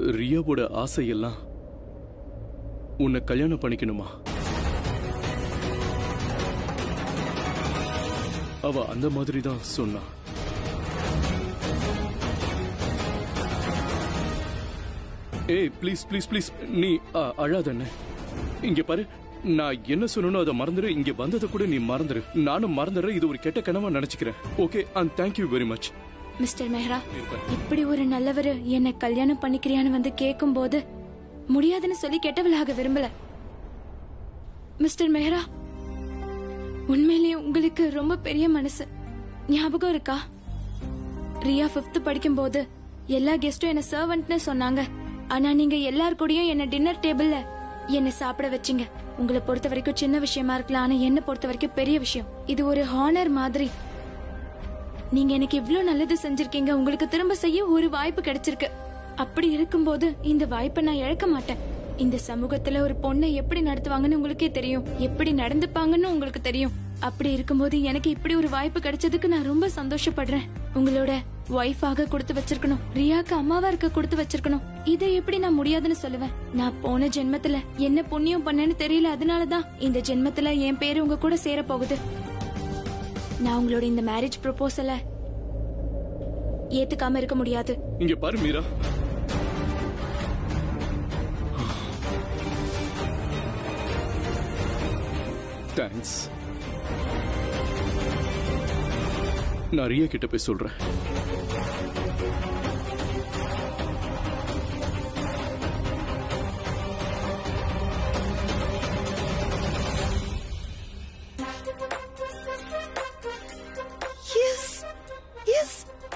ரியாவோட ஆசையெல்லாம் உன்னை கல்யாணம் பண்ணிக்கணுமா அவ அந்த மாதிரி தான் சொன்னா ஏய் ப்ளீஸ் ப்ளீஸ் ப்ளீஸ் நீ அ, அழாதண்ணே இங்க பாரு நான் என்ன சொன்னனோ அதை மறந்துடு இங்க வந்ததை கூட நீ மறந்துடு நானும் மறந்துடுறேன் இது ஒரு கெட்ட கனவா நினைச்சுக்கிறேன் okay and thank you very much mister Mehra இப்படி ஒரு நல்லவர் என்னை கல்யாணம் பண்ணிக்கிறியான்னு வந்து கேட்கும்போது முடியாதுன்னு சொல்லி கெட்டவளாக விரும்பல மிஸ்டர் மெஹ்ரா உண்மையிலேயே உங்களுக்கு ரொம்ப பெரிய மனசு ஞாபகம் இருக்கா ரியா பிப்த் படிக்கும்போது எல்லா கெஸ்டும் என்ன சர்வன்ட்னு சொன்னாங்க ஆனா நீங்க எல்லார் கூடயும் என்ன டின்னர் டேபிள்ல என்ன சாப்பிட வச்சீங்க உங்களை பொறுத்த வரைக்கும் சின்ன விஷயமா இருக்கலாம் ஆனா என்ன பொறுத்த வரைக்கும் பெரிய விஷயம் இது ஒரு ஹானர் மாதிரி நீங்க எனக்கு இவ்ளோ நல்லது செஞ்சிருக்கீங்க உங்களுக்கு திரும்ப செய்ய ஒரு வாய்ப்பு கிடைச்சிருக்கு அப்படி இருக்கும்போது இந்த வாய்ப்பை நான் இழக்க மாட்டேன் இந்த சமூகத்துல ஒரு பொண்ணை எப்படி நடத்துவாங்கன்னு உங்களுக்கே தெரியும் எப்படி நடந்துப்பாங்கன்னு உங்களுக்கு தெரியும் அப்படி இருக்கும்போது எனக்கு இப்படி ஒரு வாய்ப்பு கிடைச்சதுக்கு நான் ரொம்ப சந்தோஷப்படுறேன் உங்களோட ஒய்ஃபாக கொடுத்து வச்சிருக்கணும் ரியாக்கு அம்மாவா இருக்க கொடுத்து வச்சிருக்கணும் இதை எப்படி நான் முடியாதுன்னு சொல்லுவேன் நான் போன ஜென்மத்துல என்ன புண்ணியம் பண்ணேன்னு தெரியல அதனாலதான் இந்த ஜென்மத்துல என் பேரு உங்க கூட சேர போகுது நான் உங்களோட இந்த மேரேஜ் ப்ரொபோசல ஏத்துக்காம இருக்க முடியாது இங்க பாரு மீரா தேங்க்ஸ் நான் ரியா கிட்ட போய் சொல்றேன் எஸ் எஸ்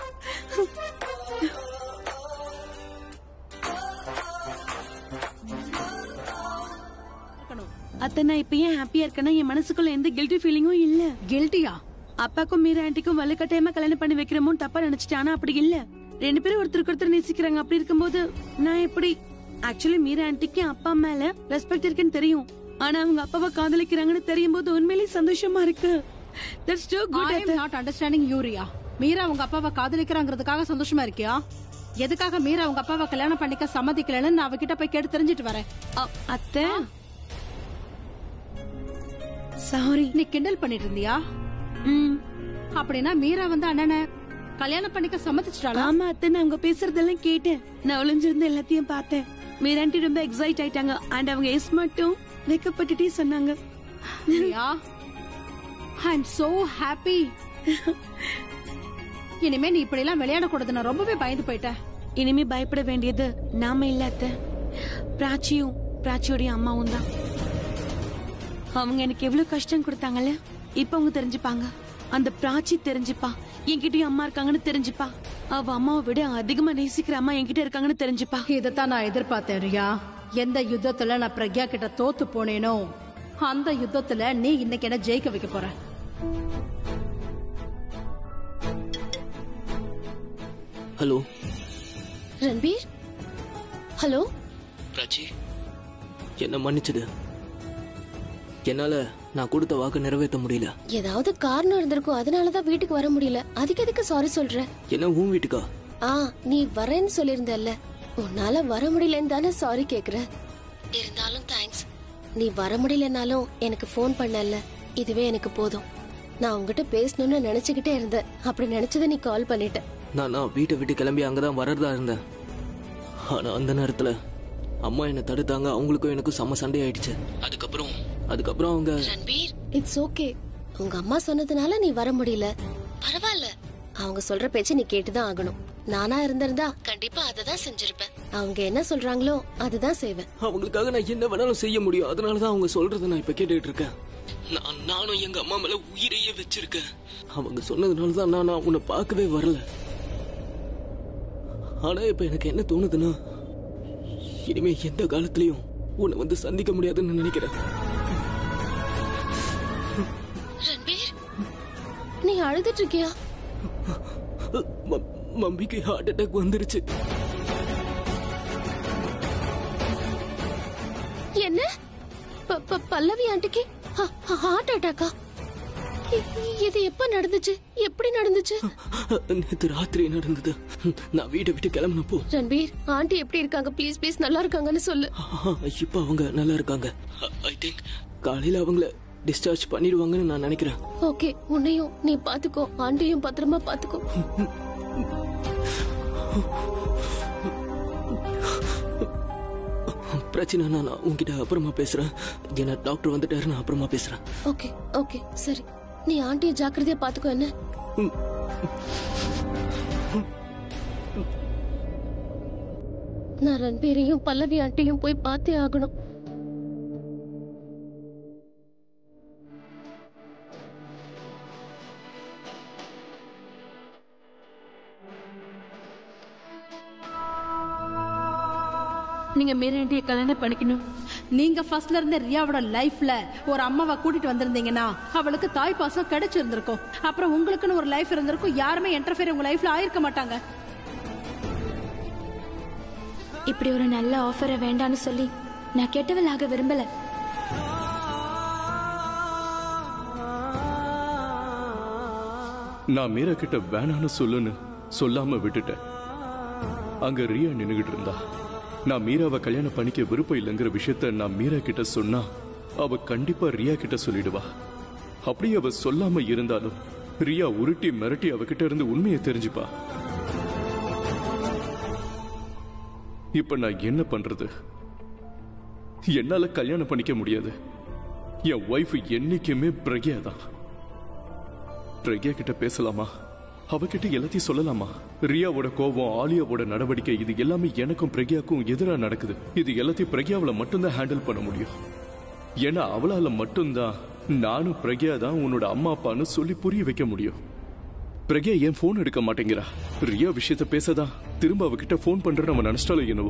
அத்தை நான் இப்ப ஏன் ஹாப்பியா இருக்கேன்னா என் மனசுக்குள்ள எந்த கில்ட்டி ஃபீலிங்கும் இல்ல கில்ட்டியா அப்பாக்கும் மீரா ஆண்டிக்கும் வலுக்கட்டாயமா கல்யாணம் பண்ணி வைக்கிறமோன்னு தப்பா நினைச்சிட்டேன் ஆனா அப்படி இல்ல ரெண்டு பேரும் ஒருத்தருக்கு ஒருத்தர் நேசிக்கிறாங்க அப்படி இருக்கும்போது நான் எப்படி ஆக்சுவலி மீரா ஆண்டிக்கு அப்பா மேல ரெஸ்பெக்ட் இருக்குன்னு தெரியும் ஆனா அவங்க அப்பாவை காதலிக்கிறாங்கன்னு தெரியும் போது உண்மையிலேயே சந்தோஷமா இருக்கு that's too I good am not understanding யூரியா மீரா உங்க அப்பாவை காதலிக்கிறாங்கிறதுக்காக சந்தோஷமா இருக்கியா எதுக்காக மீரா உங்க அப்பாவை கல்யாணம் பண்ணிக்க சம்மதிக்கலன்னு நான் அவகிட்ட போய் கேட்டு தெரிஞ்சிட்டு வரேன் அத்தை சாரி நீ கிண்டல் பண்ணிட்டு இருந்தியா ம் அப்படின்னா மீரா வந்து அண்ணனை கல்யாணம் பண்ணிக்க சம்மதிச்சிட்டாளா ஆமா அத்தை நான் அவங்க பேசுறதெல்லாம் கேட்டேன் நான் ஒளிஞ்சிருந்த எல்லாத்தையும் பார்த்தேன் மீராண்டி ரொம்ப எக்ஸைட் ஆயிட்டாங்க அண்ட் அவங்க எஸ் மட்டும் வெக்கப்பட்டுட்டே சொன்னாங்க yeah I am so happy இனிமே நீ இப்படி எல்லாம் விளையாடக்கூடாது நான் ரொம்பவே பயந்து போயிட்டேன் இனிமே பயப்பட வேண்டியது நாம இல்ல அத்தை பிராச்சியும் பிராச்சியோடைய அம்மாவும் தான் அவங்க எனக்கு எவ்வளவு கஷ்டம் கொடுத்தாங்கல்ல இப்ப அவங்க தெரிஞ்சுப்பாங்க அந்த பிராச்சி தெரிஞ்சுப்பா என்கிட்டயும் அம்மா இருக்காங்கன்னு தெரிஞ்சுப்பா அவ அம்மாவை விட அதிகமா நேசிக்கிற அம்மா என்கிட்ட இருக்காங்கன்னு தெரிஞ்சுப்பா இதைத்தான் நான் எதிர்பார்த்தேன் ரியா எந்த யுத்தத்துல நான் பிரக்யா கிட்ட தோத்து போனேனோ அந்த யுத்தத்துல நீ இன்னைக்கு என்ன ஜெயிக்க வைக்க போற ஹலோ ரன்பீர் ஹலோ பிராச்சி என்ன மன்னிச்சிடு என்னால நான் கொடுத்த வாக்கு நிறைவேற்ற முடியல ஏதாவது காரணம் இருந்திருக்கும் அதனாலதான் வீட்டுக்கு வர முடியல அதுக்கு எதுக்கு சாரி சொல்ற என்ன உன் வீட்டுக்கா ஆ நீ வரேன்னு சொல்லியிருந்தல்ல உன்னால வர முடியலன்னு தானே சாரி கேக்குற இருந்தாலும் தேங்க்ஸ் நீ வர முடியலனாலும் எனக்கு ஃபோன் பண்ணல இதுவே எனக்கு போதும் நான் உங்ககிட்ட பேசணும்னு நினைச்சுக்கிட்டே இருந்தேன் அப்படி நினைச்சதை நீ கால் பண்ணிட்ட நான் நான் வீட்டை விட்டு கிளம்பி அங்கதான் வரதா இருந்தேன் ஆனா அந்த நேரத்துல அம்மா என்ன தடுத்தாங்க அவங்களுக்கும் எனக்கும் செம்ம சண்டை ஆயிடுச்சு அதுக்கப்புறம் அதுக்கப்புறம் அவங்க ரன்பீர் இட்ஸ் ஓகே உங்க அம்மா சொன்னதுனால நீ வர முடியல பரவாயில்ல அவங்க சொல்ற பேச்சு நீ கேட்டுதான் ஆகணும் நானா இருந்திருந்தா கண்டிப்பா அததான் செஞ்சிருப்பேன் அவங்க என்ன சொல்றாங்களோ அதுதான் செய்வேன் அவங்களுக்காக நான் என்ன வேணாலும் செய்ய முடியும் அதனாலதான் அவங்க சொல்றதை நான் இப்ப கேட்டுட்டு இருக்கேன் நான் நானும் எங்க அம்மா மேல உயிரையே வச்சிருக்கேன் அவங்க சொன்னதுனாலதான் நான் நான் உன்னை பார்க்கவே வரல ஆனா இப்ப எனக்கு என்ன தோணுதுன்னா இனிமே எந்த காலத்திலயும் உன்னை வந்து சந்திக்க முடியாதுன்னு நினைக்கிறேன் ரன்பீர் நீ அழுதுட்டு இருக்கியா ம- மம்மிக்கு ஹார்ட் அட்டாக் வந்துருச்சு என்ன ப- ப- பல்லவி ஆண்டிக்கு ஹார்ட் அட்டாக்கா இ- இது எப்ப நடந்துச்சு எப்படி நடந்துச்சு நேத்து ராத்திரி நடந்தது நான் வீட்டை விட்டு கிளம்பினப்போ ரன்பீர் ஆண்டி எப்படி இருக்காங்க ப்ளீஸ் ப்ளீஸ் நல்லா இருக்காங்கன்னு சொல்லு இப்ப அவங்க நல்லா இருக்காங்க ஐ திங்க் காலையில அவங்கள டிஸ்சார்ஜ் பண்ணிடுவாங்கன்னு நான் நினைக்கிறேன் ஓகே உன்னையும் நீ பாத்துக்கோ ஆண்டியும் பத்திரமா பாத்துக்கோ பிரச்சனை நான் உன்கிட்ட அப்புறமா பேசுறேன் என்ன டாக்டர் வந்துட்டாரு நான் அப்புறமா பேசுறேன் ஓகே ஓகே சரி நீ ஆண்டிய ஜாக்கிரதையா பாத்துக்கோ என்ன நான் ரன்பீரையும் பல்லவி ஆண்டியும் போய் பார்த்தே ஆகணும் நீங்க மீராண்டிய கல்யாணம் பண்ணிக்கணும் நீங்க ஃபர்ஸ்ட்ல இருந்த ரியாவோட லைஃப்ல ஒரு அம்மாவை கூட்டிட்டு வந்திருந்தீங்கன்னா அவளுக்கு தாய் பாசம் கிடைச்சிருந்திருக்கும் அப்புறம் உங்களுக்குன்னு ஒரு லைஃப் இருந்திருக்கும் யாருமே என்டர்ஃபியர் உங்க லைஃப்ல ஆயிருக்க மாட்டாங்க இப்படி ஒரு நல்ல ஆஃபரை வேண்டான்னு சொல்லி நான் கெட்டவளாக விரும்பல நான் மீரா கிட்ட வேணான்னு சொல்லுன்னு சொல்லாம விட்டுட்டேன் அங்க ரியா நின்னுகிட்டு இருந்தா நான் மீராவை கல்யாணம் பண்ணிக்க விருப்பம் இல்லைங்கிற விஷயத்த நான் மீரா கிட்ட சொன்னா அவ கண்டிப்பா ரியா கிட்ட சொல்லிடுவா அப்படி அவ சொல்லாம இருந்தாலும் ரியா உருட்டி மிரட்டி அவகிட்ட இருந்து உண்மையை தெரிஞ்சுப்பா இப்ப நான் என்ன பண்றது என்னால கல்யாணம் பண்ணிக்க முடியாது என் ஒய்ஃப் என்னைக்குமே பிரக்யா தான் பிரக்யா கிட்ட பேசலாமா அவகிட்ட எல்லாத்தையும் சொல்லலாமா ரியாவோட கோபம் ஆலியாவோட நடவடிக்கை இது எல்லாமே எனக்கும் பிரக்யாக்கும் எதிரா நடக்குது இது எல்லாத்தையும் பிரக்யாவில மட்டும்தான் ஹேண்டில் பண்ண முடியும் ஏன்னா அவளால மட்டும்தான் நானும் பிரக்யா தான் உன்னோட அம்மா அப்பான்னு சொல்லி புரிய வைக்க முடியும் பிரக்யா ஏன் போன் எடுக்க மாட்டேங்கிறா ரியா விஷயத்த பேசதான் திரும்ப அவகிட்ட போன் பண்ற நம்ம நினைச்சிட்டாலும் என்னவோ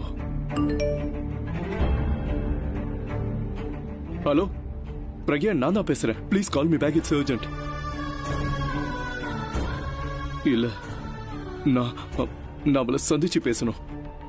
ஹலோ பிரக்யா நான் தான் பேசுறேன் please call me back it's urgent இல்ல நான் நான் அவளை சந்திச்சு பேசணும்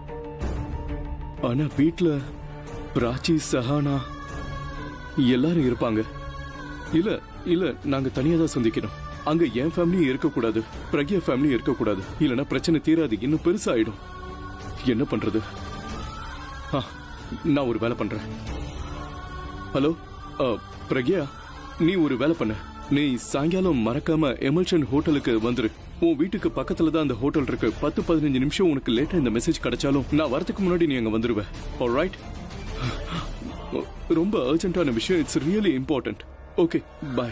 ஆனா வீட்ல பிராச்சி சஹானா எல்லாரும் இருப்பாங்க இல்ல இல்ல நாங்க தனியா தான் சந்திக்கணும் அங்க என் ஃபேமிலியும் இருக்கக்கூடாது பிரக்யா ஃபேமிலியும் இருக்கக்கூடாது இல்லனா பிரச்சனை தீராது இன்னும் பெருசாயிடும் என்ன பண்றது ஆ, நான் ஒரு வேலை பண்றேன் ஹலோ அ, பிரக்யா நீ ஒரு வேலை பண்ண நீ சாயங்காலம் மறக்காம எமல்ஷன் ஹோட்டலுக்கு வந்துரு உன் வீட்டுக்கு பக்கத்துல தான் அந்த ஹோட்டல் இருக்கு பத்து பதினஞ்சு நிமிஷம் உனக்கு லேட்டா இந்த மெசேஜ் கிடைச்சாலும் நான் வரதுக்கு முன்னாடி நீ அங்க வந்துருவ ரைட் ரொம்ப அர்ஜென்ட்டான விஷயம் it's really important okay bye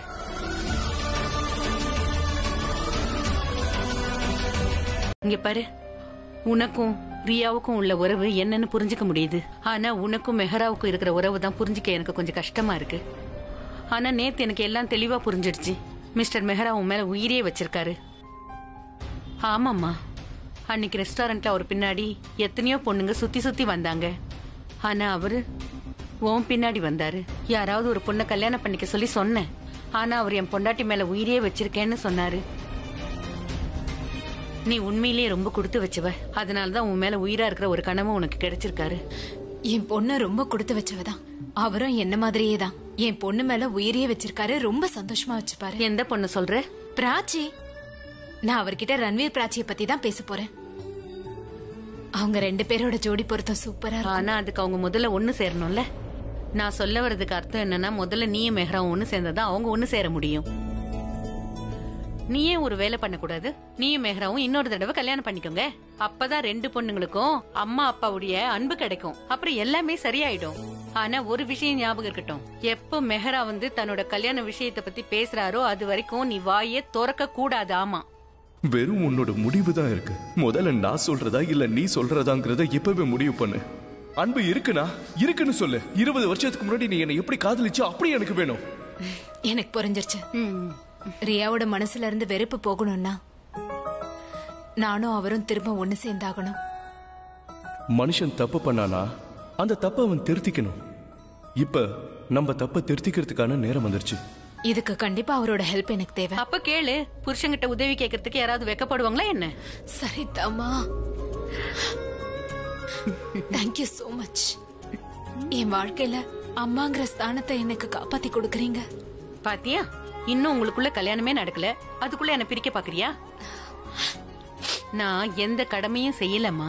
இங்க பாரு உனக்கும் ரியாவுக்கும் உள்ள உறவு என்னன்னு புரிஞ்சுக்க முடியுது ஆனா உனக்கும் மெஹராவுக்கும் இருக்கிற உறவு தான் புரிஞ்சுக்க எனக்கு கொஞ்சம் கஷ்டமா இருக்கு ஆனா நேத்து எனக்கு எல்லாம் தெளிவா புரிஞ்சிடுச்சு மிஸ்டர் மெஹரா உன் மேல உயிரே வச்சிருக்காரு ஆமாம்மா அன்னைக்கு ரெஸ்டாரண்ட்ல அவர் பின்னாடி எத்தனையோ பொண்ணுங்க சுத்தி சுத்தி வந்தாங்க ஆனா அவரு உன் பின்னாடி வந்தாரு யாராவது ஒரு பொண்ணை கல்யாணம் பண்ணிக்க சொல்லி சொன்னேன் ஆனா அவர் என் பொண்டாட்டி மேல உயிரே வச்சிருக்கேன்னு சொன்னாரு நீ உண்மையிலேயே ரொம்ப கொடுத்து வச்சவ அதனாலதான் உன் மேல உயிரா இருக்கிற ஒரு கனவு உனக்கு கிடைச்சிருக்காரு என் பொண்ணு ரொம்ப கொடுத்து வச்சவதான் அவரும் என்ன மாதிரியே தான் என் பொண்ணு மேல உயிரியே வச்சிருக்காரு ரொம்ப சந்தோஷமா வச்சுப்பாரு எந்த பொண்ணு சொல்ற பிராச்சி நான் அவர்கிட்ட ரன்வீர் பிராச்சிய பத்தி தான் பேச போறேன் அவங்க ரெண்டு பேரோட ஜோடி பொருத்தம் சூப்பரா இருக்கும் ஆனா அதுக்கு அவங்க முதல்ல ஒண்ணு சேரணும்ல நான் சொல்ல வர்றதுக்கு அர்த்தம் என்னன்னா முதல்ல நீயும் மெஹராவும் ஒண்ணு சேர்ந்ததான் அவங்க ஒண்ணு சேர முடியும் நீயே ஒரு வேலை பண்ணக்கூடாது நீயும் மெஹராவும் இன்னொரு தடவை கல்யாணம் பண்ணிக்கோங்க அப்பதான் ரெண்டு பொண்ணுங்களுக்கும் அம்மா அப்பாவுடைய அன்பு கிடைக்கும் அப்புறம் எல்லாமே சரியாயிடும் ஆனா ஒரு விஷயம் ஞாபகம் இருக்கட்டும் எப்போ மெஹரா வந்து தன்னோட கல்யாண விஷயத்தை பத்தி பேசுறாரோ அது வரைக்கும் நீ வாயே திறக்க கூடாது ஆமா வெறும் உன்னோட முடிவு தான் இருக்கு முதல்ல நான் சொல்றதா இல்ல நீ சொல்றதாங்கிறத இப்பவே முடிவு பண்ணு அன்பு இருக்குனா இருக்குன்னு சொல்லு இருபது வருஷத்துக்கு முன்னாடி நீ என்னை எப்படி காதலிச்சோ அப்படி எனக்கு வேணும் எனக்கு புரிஞ்சிருச்சு ரியாவோட மனசுல இருந்து வெறுப்பு போகணும்னா நானும் அவரும் திரும்ப ஒண்ணு சேர்ந்தாகணும் மனுஷன் தப்பு பண்ணானா அந்த தப்பை அவன் திருத்திக்கணும் இப்ப நம்ம தப்பை திருத்திக்கிறதுக்கான நேரம் வந்துருச்சு இதுக்கு கண்டிப்பா அவரோட ஹெல்ப் எனக்கு தேவை அப்ப கேளு புருஷன்கிட்ட உதவி கேட்கறதுக்கு யாராவது வெக்கப்படுவாங்களா என்ன சரிதாமா தேங்க்யூ so மச் என் வாழ்க்கையில அம்மாங்கிற ஸ்தானத்தை எனக்கு காப்பாத்தி கொடுக்கறீங்க பாத்தியா இன்னும் உங்களுக்குள்ள கல்யாணமே நடக்கல அதுக்குள்ள என்ன பிரிக்க பாக்குறியா நான் எந்த கடமையும் செய்யலம்மா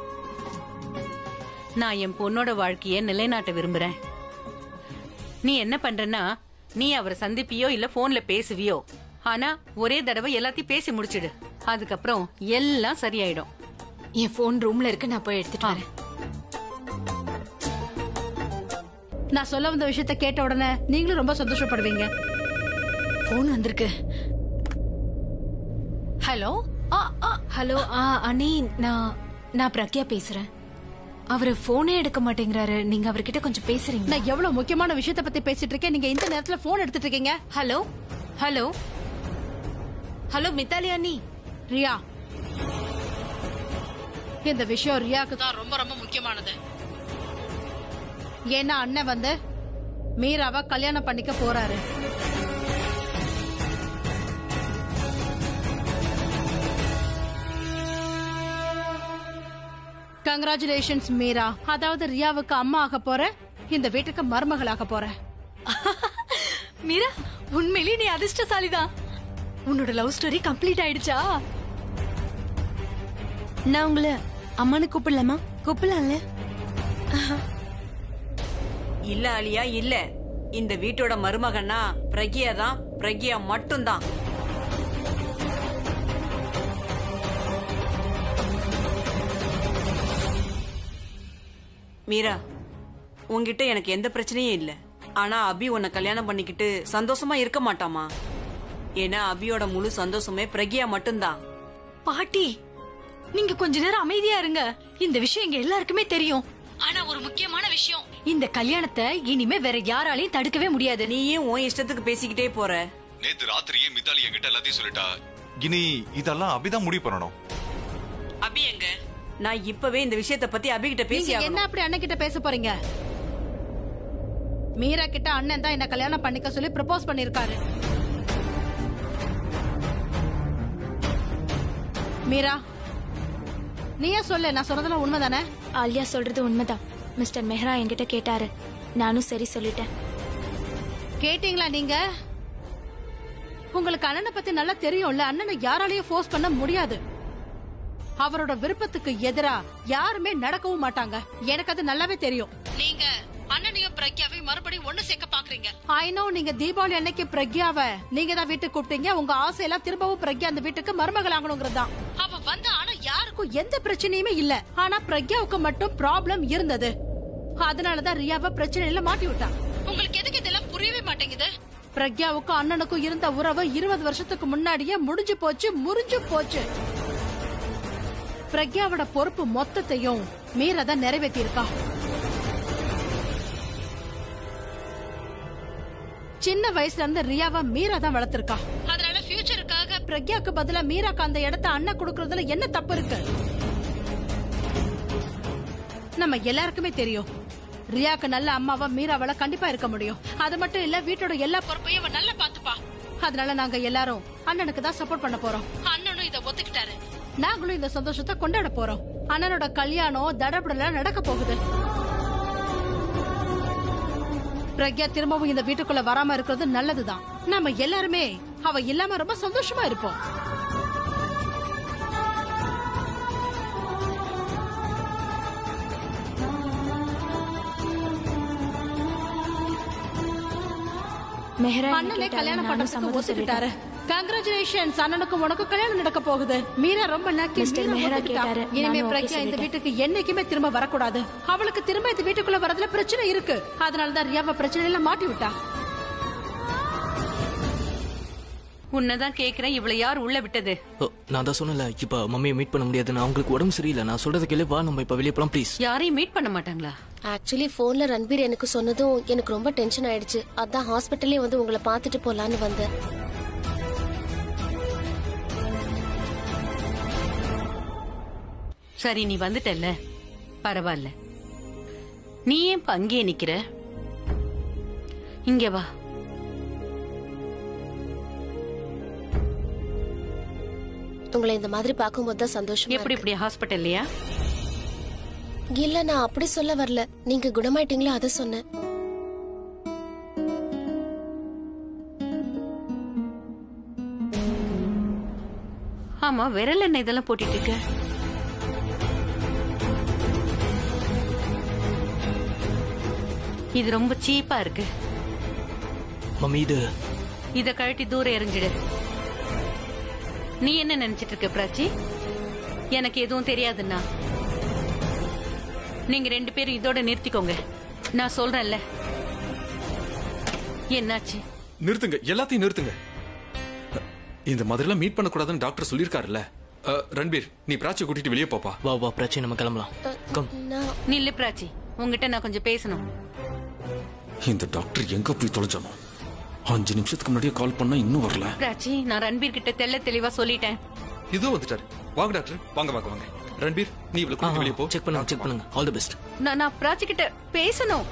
நான் என் பொண்ணோட வாழ்க்கைய நிலைநாட்ட விரும்புறேன் நீ என்ன பண்றன்னா நீ அவரை சந்திப்பியோ இல்ல போன்ல பேசுவியோ ஆனா ஒரே தடவை எல்லாத்தையும் பேசி முடிச்சிடு அதுக்கப்புறம் எல்லாம் சரியாயிடும் என் ஃபோன் ரூம்ல இருக்கு நான் போய் எடுத்துட்டு வரேன் நான் சொல்ல வந்த விஷயத்த கேட்ட உடனே நீங்களும் ரொம்ப சந்தோஷப்படுவீங்க ஃபோன் வந்திருக்கு ஹலோ ஆ ஆ ஹலோ ஆ அண்ணி நான் நான் பிரக்யா பேசுறேன் அவரு போனே எடுக்க மாட்டேங்கிறாரு நீங்க அவர்கிட்ட கொஞ்சம் பேசுறீங்க நான் எவ்வளவு முக்கியமான விஷயத்த பத்தி பேசிட்டு இருக்கேன் நீங்க இந்த நேரத்துல போன் எடுத்துட்டு இருக்கீங்க ஹலோ ஹலோ ஹலோ மித்தாலி அண்ணி ரியா இந்த விஷயம் ரியாக்கு தான் ரொம்ப ரொம்ப முக்கியமானது ஏன்னா அண்ணன் வந்து மீராவை கல்யாணம் பண்ணிக்க போறாரு கங்க்ராச்சுலேஷன்ஸ் மீரா அதாவது ரியாவுக்கு அம்மா ஆக போற இந்த வீட்டுக்கு மருமகளாக போற மீரா உண்மையிலேயே நீ அதிர்ஷ்டசாலிதான் உன்னோட லவ் ஸ்டோரி கம்ப்ளீட் ஆயிடுச்சா நான் உங்களை அம்மானு கூப்பிடலாமா கூப்பிடலாம்ல இல்ல அலியா இல்ல இந்த வீட்டோட மருமகன்னா பிரக்யா தான் பிரக்யா மட்டும்தான் மீரா உன்கிட்ட எனக்கு எந்த பிரச்சனையும் இல்ல ஆனா அபி உன்னை கல்யாணம் பண்ணிக்கிட்டு சந்தோஷமா இருக்க மாட்டாமா ஏன்னா அபியோட முழு சந்தோஷமே பிரக்யா மட்டும்தான் பாட்டி நீங்க கொஞ்ச நேரம் அமைதியா இருங்க இந்த விஷயம் எங்க எல்லாருக்குமே தெரியும் ஆனா ஒரு முக்கியமான விஷயம் இந்த கல்யாணத்தை இனிமே வேற யாராலையும் தடுக்கவே முடியாது நீயும் உன் இஷ்டத்துக்கு பேசிக்கிட்டே போற நேத்து ராத்திரியே மித்தாலி என்கிட்ட எல்லாத்தையும் சொல்லிட்டா இனி இதெல்லாம் அபிதான் முடிவு பண்ணணும் அபி எங்க நான் இப்பவே இந்த விஷயத்த பத்தி அபிகிட்ட பேசி நீங்க என்ன அப்படி அண்ணன் கிட்ட பேச போறீங்க மீரா கிட்ட அண்ணன் தான் என்ன கல்யாணம் பண்ணிக்க சொல்லி ப்ரப்போஸ் பண்ணிருக்காரு மீரா நீயே சொல்லு நான் சொன்னதெல்லாம் உண்மைதானே ஆலியா சொல்றது உண்மைதான் மிஸ்டர் மெஹ்ரா என்கிட்ட கேட்டாரு நானும் சரி சொல்லிட்டேன் கேட்டீங்களா நீங்க உங்களுக்கு அண்ணனை பத்தி நல்லா தெரியும்ல அண்ணனை யாராலையும் ஃபோர்ஸ் பண்ண முடியாது அவரோட விருப்பத்துக்கு எதிரா யாருமே நடக்கவும் மாட்டாங்க எனக்கு அது நல்லாவே தெரியும் நீங்க அண்ணனையும் பிரக்யாவையும் மறுபடியும் ஒண்ணு சேர்க்க பாக்குறீங்க ஐ நோ நீங்க தீபாவளி அன்னைக்கு பிரக்யாவை நீங்க தான் வீட்டுக்கு கூப்பிட்டீங்க உங்க ஆசையெல்லாம் திரும்பவும் பிரக்யா அந்த வீட்டுக்கு மருமகள் ஆகணுங்கிறது தான் அவ வந்து ஆனா யாருக்கும் எந்த பிரச்சனையுமே இல்ல ஆனா பிரக்யாவுக்கு மட்டும் ப்ராப்ளம் இருந்தது அதனாலதான் ரியாவை பிரச்சனையில மாட்டி விட்டா உங்களுக்கு எதுக்கு இதெல்லாம் புரியவே மாட்டேங்குது பிரக்யாவுக்கும் அண்ணனுக்கும் இருந்த உறவு இருபது வருஷத்துக்கு முன்னாடியே முடிஞ்சு போச்சு முறிஞ்சு போச்சு பிரக்யாவோட பொறுப்பு மொத்தத்தையும் மீறதான் நிறைவேற்றி இருக்கா சின்ன வயசுல இருந்து ரியாவா மீரா தான் வளர்த்திருக்கா அதனால ஃபியூச்சருக்காக பிரக்யாக்கு பதிலா மீராக்கு அந்த இடத்த அண்ணன் கொடுக்கறதுல என்ன தப்பு இருக்கு நம்ம எல்லாருக்குமே தெரியும் ரியாக்கு நல்ல அம்மாவா மீராவால கண்டிப்பா இருக்க முடியும் அது மட்டும் இல்ல வீட்டோட எல்லா பொறுப்பையும் அவ நல்லா பாத்துப்பா அதனால நாங்க எல்லாரும் அண்ணனுக்கு தான் சப்போர்ட் பண்ண போறோம் அண்ணனும் இத ஒத்துக்கிட்டாரு நாங்களும் இந்த சந்தோஷத்தை கொண்டாட போறோம் அண்ணனோட கல்யாணம் தடபுடல நடக்க போகுது பிரக்யா திரும்பவும் இந்த வீட்டுக்குள்ள வராம இருக்கிறது நல்லதுதான் நாம எல்லாருமே அவ இல்லாம ரொம்ப சந்தோஷமா இருப்போம் மெஹ்ரா என்ன அண்ணனே கேட்டாலும் கல்யாணம் நானும் பண்றதுக்கு சம்மதம் ஒத்துக்கிட்டாரு கங்க்ராச்சுலேஷன்ஸ் அண்ணனுக்கும் உனக்கும் கல்யாணம் நடக்க போகுது மீரா ரொம்ப நக்கி Mr. மீரா மெஹ்ரா ஒத்துக்கிட்டா. கேட்டாரு. இனிமே நானும் okay பிரக்யா இந்த சொல்லிட்டேன். வீட்டுக்கு என்னைக்குமே திரும்ப வரக்கூடாது அவளுக்கு திரும்ப இந்த வீட்டுக்குள்ள வரதுல பிரச்சனை இருக்கு அதனாலதான் ரியாவை பிரச்சனையில மாட்டி விட்டா உன்னதான் கேக்குறேன் இவ்வளவு யார் உள்ள விட்டது ஓ, நான் தான் சொன்னல இப்ப மம்மியை மீட் பண்ண முடியாது நான் உங்களுக்கு உடம்பு சரியில்லை நான் சொல்றது கேளு வா நம்ம இப்ப வெளியே போலாம் ப்ளீஸ் யாரையும் மீட் பண்ண மாட்டாங்களா ஆக்சுவலி போன்ல ரன்பீர் எனக்கு சொன்னதும் எனக்கு ரொம்ப டென்ஷன் ஆயிடுச்சு அதான் ஹாஸ்பிட்டல்லே வந்து உங்களை பார்த்துட்டு போலான்னு வந்தேன் சரி நீ வந்துட்டல்ல பரவாயில்ல நீ ஏன் இப்ப அங்கேயே நிக்கிற இங்க வா உங்களை இந்த மாதிரி பார்க்கும்போது தான் சந்தோஷமா எப்படி இருக்கு. இப்படி ஹாஸ்பிட்டல்லையா இல்ல நான் அப்படி சொல்ல வரல நீங்க குணமாயிட்டீங்களா அதை சொன்னேன் ஆமா விரல் என்ன இதெல்லாம் போட்டுட்டு இருக்க இது ரொம்ப சீப்பா இருக்கு மம்மி இது இத கழட்டி தூரம் எறிஞ்சிடு நீ என்ன நினைச்சிட்டு இருக்க பிராச்சி எனக்கு எதுவும் தெரியாதுன்னா நீங்க ரெண்டு பேரும் இதோட நிறுத்திக்கோங்க நான் சொல்றேன்ல என்னாச்சு நிறுத்துங்க எல்லாத்தையும் நிறுத்துங்க இந்த மாதிரிலாம் மீட் பண்ணக்கூடாதுன்னு டாக்டர் சொல்லியிருக்காருல்ல அஹ், ரன்பீர் நீ பிராச்சி கூட்டிட்டு வெளியே போப்பா வா வா பிரச்சனை நம்ம கிளம்பலாம் கம் நான் நில்லு பிராச்சி உங்ககிட்ட நான் கொஞ்சம் பேசணும் இந்த டாக்டர் எங்க போய் தொலைஞ்சானோ அஞ்சு நிமிஷத்துக்கு முன்னாடியே கால் பண்ணா இன்னும் வரல பிராச்சி நான் ரன்பீர் கிட்ட தெள்ள தெளிவா சொல்லிட்டேன் இதோ வந்துட்டாரு வாங்க டாக்டர் வாங்க வாங்க வாங்க ரன்பீர் நீ இவ்வளவு கூட்டிட்டு வெளியே போ செக் பண்ணுங்க செக் பண்ணுங்க ஆல் தி பெஸ்ட் நான் நான் பிராச்சி கிட்ட பேசணும்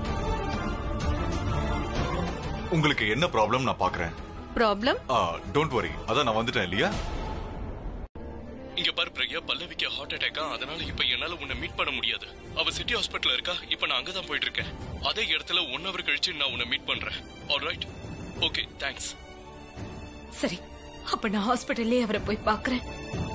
உங்களுக்கு என்ன ப்ராப்ளம் நான் பாக்குறேன் ப்ராப்ளம் டோன்ட் வரி அதான் நான் வந்துட்டேன் இல்லையா இங்க பாரு பிரக்யா பல்லவிக்கு ஹார்ட் அட்டாக்கா அதனால இப்ப என்னால உன்னை மீட் பண்ண முடியாது அவ சிட்டி ஹாஸ்பிட்டல்ல இருக்கா இப்ப நான் அங்கதான் போயிட்டு இருக்கேன் அதே இடத்துல ஒன் ஹவர் கழிச்சு நான் உன்னை மீட் பண்றேன் ஆல்ரைட் ஓகே தேங்க்ஸ் சரி அப்ப நான் ஹாஸ்பிட்டல்லே அவரை போய் பாக்குறேன்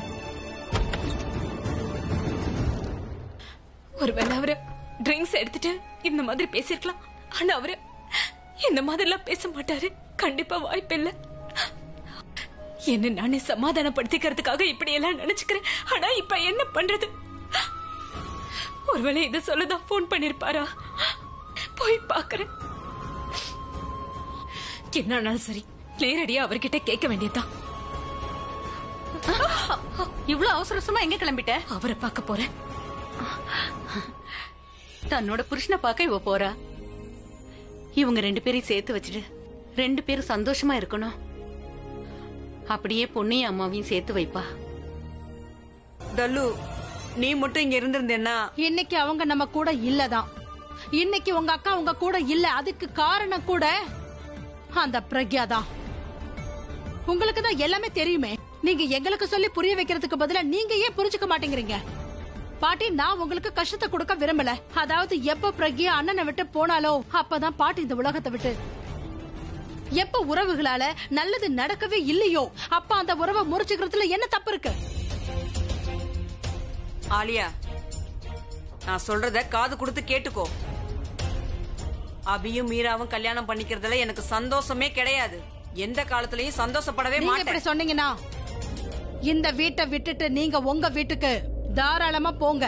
ஒருவேளை அவரு ட்ரிங்க்ஸ் எடுத்துட்டு இந்த மாதிரி பேசிருக்கலாம் ஆனா அவரு இந்த மாதிரிலாம் பேச மாட்டாரு கண்டிப்பா வாய்ப்பில்லை என்ன நானே சமாதானப்படுத்திக்கிறதுக்காக இப்படி எல்லாம் நினைச்சுக்கிறேன் ஆனா இப்ப என்ன பண்றது ஒருவேளை இதை சொல்லதான் போன் பண்ணிருப்பாரா போய் பாக்குறேன் என்னாலும் சரி நேரடியா அவர்கிட்ட கேட்க வேண்டியதுதான் இவ்ளோ அவசர அவசரமா எங்க கிளம்பிட்ட அவரை பார்க்க போறேன் தன்னோட புருஷனை பார்க்க இவ போறா இவங்க ரெண்டு பேரையும் சேர்த்து வச்சுட்டு ரெண்டு பேரும் சந்தோஷமா இருக்கணும் அப்படியே பொண்ணையும் அம்மாவையும் சேர்த்து வைப்பா டல்லு நீ மட்டும் இங்க இருந்திருந்தேன்னா இன்னைக்கு அவங்க நம்ம கூட இல்லதான் இன்னைக்கு உங்க அக்கா உங்க கூட இல்ல அதுக்கு காரணம் கூட அந்த பிரக்யா தான் உங்களுக்கு தான் எல்லாமே தெரியுமே நீங்க எங்களுக்கு சொல்லி புரிய வைக்கிறதுக்கு பதிலா நீங்க ஏன் புரிஞ்சுக்க மாட்டேங்கிறீங்க பாட்டி நான் உங்களுக்கு கஷ்டத்தை கொடுக்க விரும்பல அதாவது எப்ப பிரக்யா அண்ணனை விட்டு போனாலோ அப்பதான் பாட்டி இந்த உலகத்தை விட்டு எப்ப உறவுகளால நல்லது நடக்கவே இல்லையோ அப்ப அந்த உறவை முறிச்சுக்கிறதுல என்ன தப்பு இருக்கு ஆலியா நான் சொல்றத காது கொடுத்து கேட்டுக்கோ அபியும் மீராவும் கல்யாணம் பண்ணிக்கிறதுல எனக்கு சந்தோஷமே கிடையாது எந்த காலத்துலயும் சந்தோஷப்படவே நீங்க இப்படி மாட்டேன் சொன்னீங்கன்னா இந்த வீட்டை விட்டுட்டு நீங்க உங்க வீட்டுக்கு தாராளமா போங்க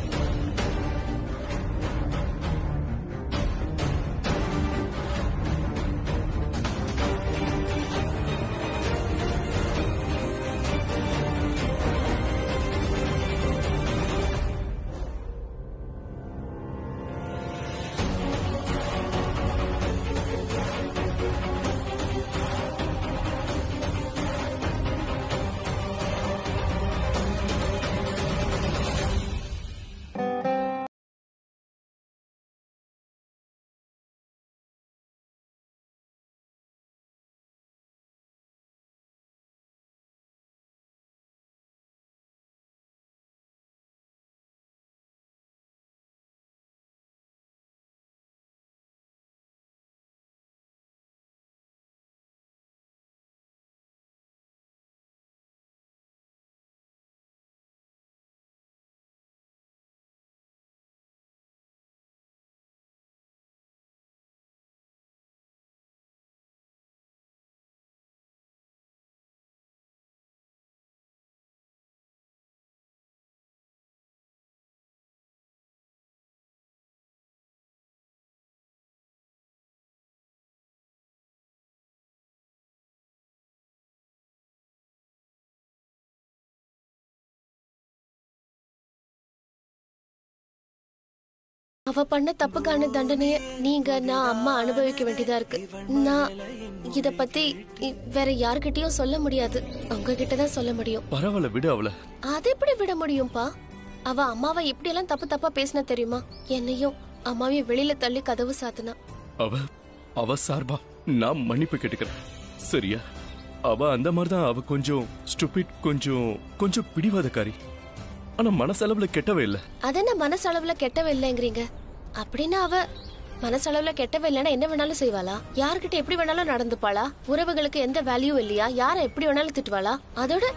அவ பண்ண தப்புக்கான தண்டனைய நீங்க நான் அம்மா அனுபவிக்க வேண்டியதா இருக்கு நான் இத பத்தி இ- வேற யார்கிட்டயும் சொல்ல முடியாது உங்ககிட்ட தான் சொல்ல முடியும் பரவாயில்ல விடு அவள அது எப்படி விட முடியும்பா அவ அம்மாவை எப்படி எல்லாம் தப்பு தப்பா பேசினா தெரியுமா என்னையும் அம்மாவையும் வெளியில தள்ளி கதவு சாத்துனா அவ அவ சார்பா நான் மன்னிப்பு கேட்டுக்கிறேன் சரியா அவ அந்த மாதிரிதான் அவ கொஞ்சம் ஸ்டூபிட் கொஞ்சம் கொஞ்சம் பிடிவாதக்காரி ஆனா மனசளவுல கெட்டவே இல்ல அதென்ன மனசளவுல கெட்டவ இல்லைங்கிறீங்க அப்படின்னா அவ மனசளவுல கெட்டவ இல்லைன்னா என்ன வேணாலும் செய்வாளா யார்கிட்ட எப்படி வேணாலும் நடந்துப்பாளா உறவுகளுக்கு எந்த வேல்யூ இல்லையா யார எப்படி வேணாலும் திட்டுவாளா அதோட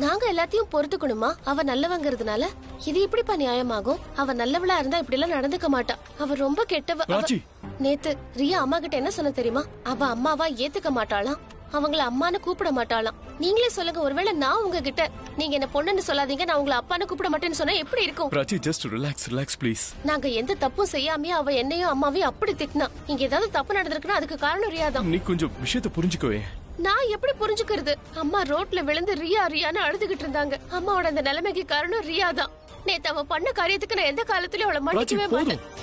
நாங்க எல்லாத்தையும் பொறுத்துக்கணுமா அவ நல்லவங்கிறதுனால இது எப்படிப்பா நியாயமாகும் அவ நல்லவளா இருந்தா இப்படி எல்லாம் நடந்துக்க மாட்டா அவ ரொம்ப கெட்டவ அவ- பிராச்சி. நேத்து ரியா அம்மா கிட்ட என்ன சொன்ன தெரியுமா அவ அம்மாவா ஏத்துக்க மாட்டாளாம் அவங்கள அம்மான்னு கூப்பிட மாட்டாளாம் நீங்களே சொல்லுங்க ஒருவேளை நான் உங்ககிட்ட நீங்க என்ன பொண்ணுன்னு சொல்லாதீங்க நான் உங்களை அப்பான்னு கூப்பிட மாட்டேன்னு சொன்னா எப்படி இருக்கும் Prachi just relax relax please நாங்க எந்த தப்பும் செய்யாமயே அவ என்னையும் அம்மாவையும் அப்படி திட்டினா இங்க ஏதாவது தப்பு நடந்திருக்குன்னா அதுக்கு காரணம் ரியா தான் நீ கொஞ்சம் விஷயத்தை புரிஞ்சுக்கவே நான் எப்படி புரிஞ்சுக்கிறது அம்மா ரோட்ல விழுந்து ரியா ரியான்னு அழுதுகிட்டு இருந்தாங்க அம்மாவோட அந்த நிலைமைக்கு காரணம் ரியா தான் நேத்து அவ பண்ண காரியத்துக்கு நான் எந்த காலத்திலயும் அவளை பிராச்சி மன்னிக்கவே போதும் மாட்டேன்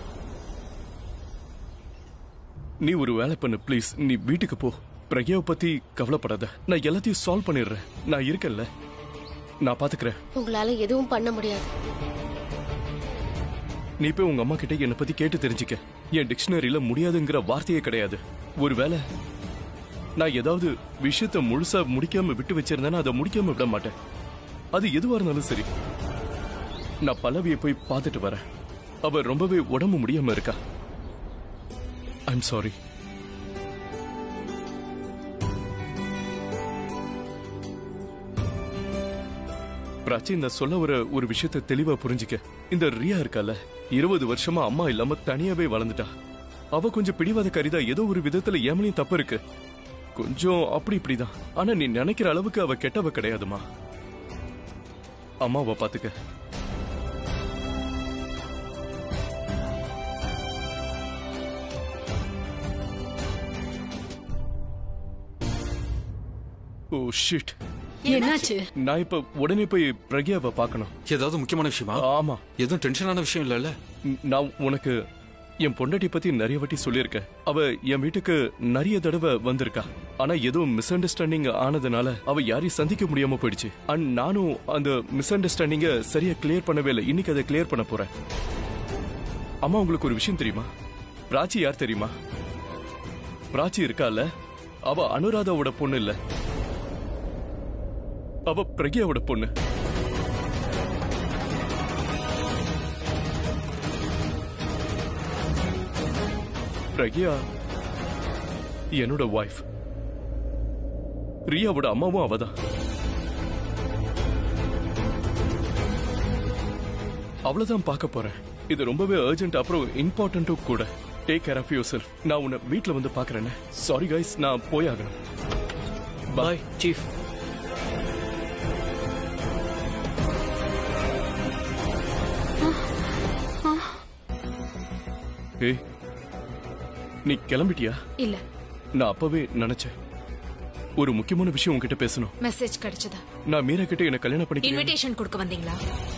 நீ ஒரு வேலை பண்ணு ப்ளீஸ் நீ வீட்டுக்கு போ பிரக்யாவை பத்தி கவலைப்படாத நான் எல்லாத்தையும் சால்வ் பண்ணிடுறேன் நான் இருக்கேன்ல நான் பாத்துக்கிறேன் உங்களால எதுவும் பண்ண முடியாது நீ போய் உங்க அம்மா கிட்ட என்னை பத்தி கேட்டு தெரிஞ்சுக்க என் டிக்ஷனரியில முடியாதுங்கிற வார்த்தையே கிடையாது ஒருவேளை நான் ஏதாவது விஷயத்த முழுசா முடிக்காம விட்டு வச்சிருந்தேன்னா அதை முடிக்காம விட மாட்டேன் அது எதுவா இருந்தாலும் சரி நான் பல்லவியை போய் பார்த்துட்டு வரேன் அவ ரொம்பவே உடம்பு முடியாம இருக்கா ஐம் சாரி பிராச்சி நான் சொல்ல வர ஒரு விஷயத்த தெளிவா புரிஞ்சுக்க இந்த ரியா இருக்கால இருபது வருஷமா அம்மா இல்லாம தனியாவே வளர்ந்துட்டா அவ கொஞ்சம் பிடிவாத கரிதா ஏதோ ஒரு விதத்துல ஏமலையும் தப்பு இருக்கு கொஞ்சம் அப்படி இப்படிதான் ஆனா நீ நினைக்கிற அளவுக்கு அவ கெட்டவ கிடையாதுமா அம்மாவை பாத்துக்க ஓ ஷிட் என்னாச்சு நான் இப்ப உடனே போய் பிரக்யாவை பார்க்கணும் ஏதாவது முக்கியமான விஷயமா ஆமா எதுவும் டென்ஷனான விஷயம் இல்லைல்ல நான் உனக்கு என் பொண்டாட்டி பத்தி நிறைய வாட்டி சொல்லியிருக்கேன் அவ என் வீட்டுக்கு நிறைய தடவை வந்திருக்கா ஆனா ஏதோ மிஸ் அண்டர்ஸ்டாண்டிங் ஆனதுனால அவ யாரையும் சந்திக்க முடியாம போயிடுச்சு அண்ட் நானும் அந்த மிஸ் அண்டர்ஸ்டாண்டிங்க சரியா கிளியர் பண்ணவே இல்லை இன்னைக்கு அதை கிளியர் பண்ண போறேன் அம்மா உங்களுக்கு ஒரு விஷயம் தெரியுமா பிராச்சி யார் தெரியுமா பிராச்சி இருக்கால அவ அனுராதாவோட பொண்ணு இல்ல அவ பிரக்யாவோட பொண்ணு பிரக்யா என்னோட வைஃப் ரியாவோட அம்மாவும் அவதான் அவ்வளவுதான் பார்க்க போறேன் இது ரொம்பவே அர்ஜென்ட் அப்புறம் இம்பார்ட்டன்ட்டும் கூட take care of yourself நான் உன்னை வீட்ல வந்து பாக்குறேன் சாரி கைஸ் நான் போய் ஆகணும் பாய் சீஃப் ஏய் நீ கிளம்பிட்டியா இல்ல நான் அப்பவே நினைச்சேன் ஒரு முக்கியமான விஷயம் உன்கிட்ட பேசணும் மெசேஜ் கிடைச்சதா நான் மீரா கிட்ட என்ன கல்யாணம் பண்ணிக்கிறேன் இன்விடேஷன் கொடுக்க வந்தீங்களா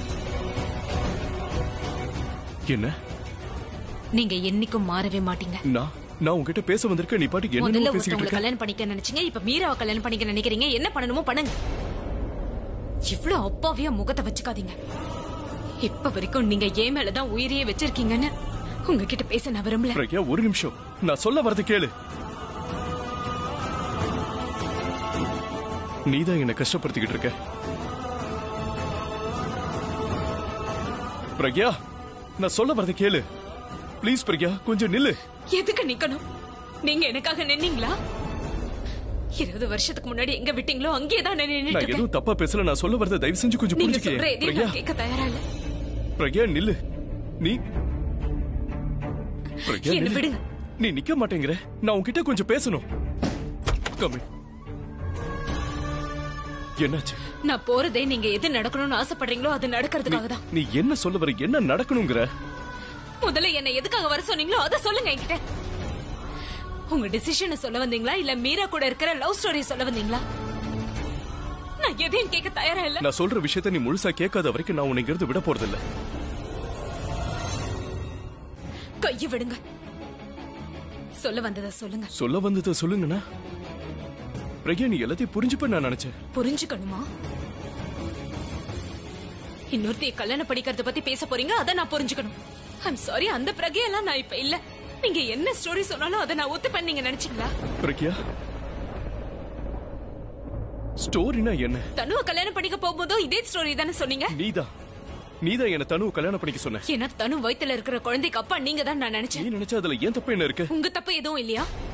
என்ன நீங்க என்னைக்கும் மாறவே மாட்டீங்க நான் நான் உன்கிட்ட பேச வந்திருக்கேன் நீ பாட்டுக்கு முதல்ல என்ன பேசிக்கிட்டு ஒருத்தவங்களை இருக்க கல்யாணம் பண்ணிக்க நினைச்சீங்க இப்ப மீராவை கல்யாணம் பண்ணிக்க நினைக்கிறீங்க என்ன பண்ணணுமோ பண்ணுங்க இவ்ளோ அப்பாவியா முகத்தை வச்சுக்காதீங்க இப்ப வரைக்கும் நீங்க ஏன் மேலதான் உயிரையே வச்சிருக்கீங்கன்னு உங்ககிட்ட பேச நான் விரும்பல பிரக்யா ஒரு நிமிஷம் நான் சொல்ல வரது கேளு நீதான் என்ன கஷ்டப்படுத்திக்கிட்டு இருக்க பிரக்யா நான் சொல்ல வரது கேளு ப்ளீஸ் பிரக்யா கொஞ்சம் நில்லு எதுக்கு நிக்கணும் நீங்க எனக்காக நின்னீங்களா இருபது வருஷத்துக்கு முன்னாடி எங்க விட்டீங்களோ அங்கேயே தான் நான் நின்னுட்டு நான் இருக்கேன். எதுவும் தப்பா பேசல நான் சொல்ல வரத தயவு செஞ்சு கொஞ்சம் நீங்க சொல்ற புரிஞ்சுக்க எதையும் பிரக்யா நான் கேட்க தயாரா இல்ல பிரக்யா நில்லு நீ பிரக்யா என்ன நில்லு. விடுங்க. நீ நிக்க மாட்டேங்கிற நான் உன்கிட்ட கொஞ்சம் பேசணும் கம்மி என்னாச்சு நான் போறதே நீங்க எது நடக்கணும்னு ஆசைப்படுறீங்களோ அது நடக்கிறதுக்காக தான் நீ என்ன சொல்ல வர என்ன நடக்கணுங்கிற முதல்ல என்ன எதுக்காக வர சொன்னீங்களோ அத சொல்லுங்க என்கிட்ட உங்க டிசிஷனை சொல்ல வந்தீங்களா இல்ல மீரா கூட இருக்கிற லவ் ஸ்டோரி சொல்ல வந்தீங்களா நான் எதையும் கேட்க தயாரா இல்ல நான் சொல்ற விஷயத்த நீ முழுசா கேட்காத வரைக்கும் நான் உன்னை இங்கிருந்து விட போறதில்ல கைய விடுங்க சொல்ல வந்ததை சொல்லுங்க சொல்ல வந்ததை சொல்லுங்கண்ணா பிரக்யா நீ எல்லாத்தையும் புரிஞ்சுப்ப நான் நினைச்சேன் புரிஞ்சுக்கணுமா இன்னொருத்தைய கல்யாணம் படிக்கிறத பத்தி பேச போறீங்க அத நான் புரிஞ்சுக்கணும் ஐம் சாரி அந்த பிரகையெல்லாம் நான் இப்ப இல்ல நீங்க என்ன ஸ்டோரி சொன்னாலும் அதை நான் ஒத்துப்பேன் நீங்க நினைச்சீங்களா பிரக்யா ஸ்டோரினா என்ன தனுவை கல்யாணம் பண்ணிக்க போகும்போதும் இதே ஸ்டோரி தானே சொன்னீங்க நீதான் நீதான் என்ன தனு கல்யாணம் பண்ணிக்க சொன்ன ஏன்னா தனு வயித்துல இருக்கிற குழந்தைக்கு அப்பா நீங்க தான் நான் நினைச்சேன் நீ நினைச்சா அதுல ஏன் தப்பு என்ன இருக்கு உங்க தப்பு எதுவும் இல்லையா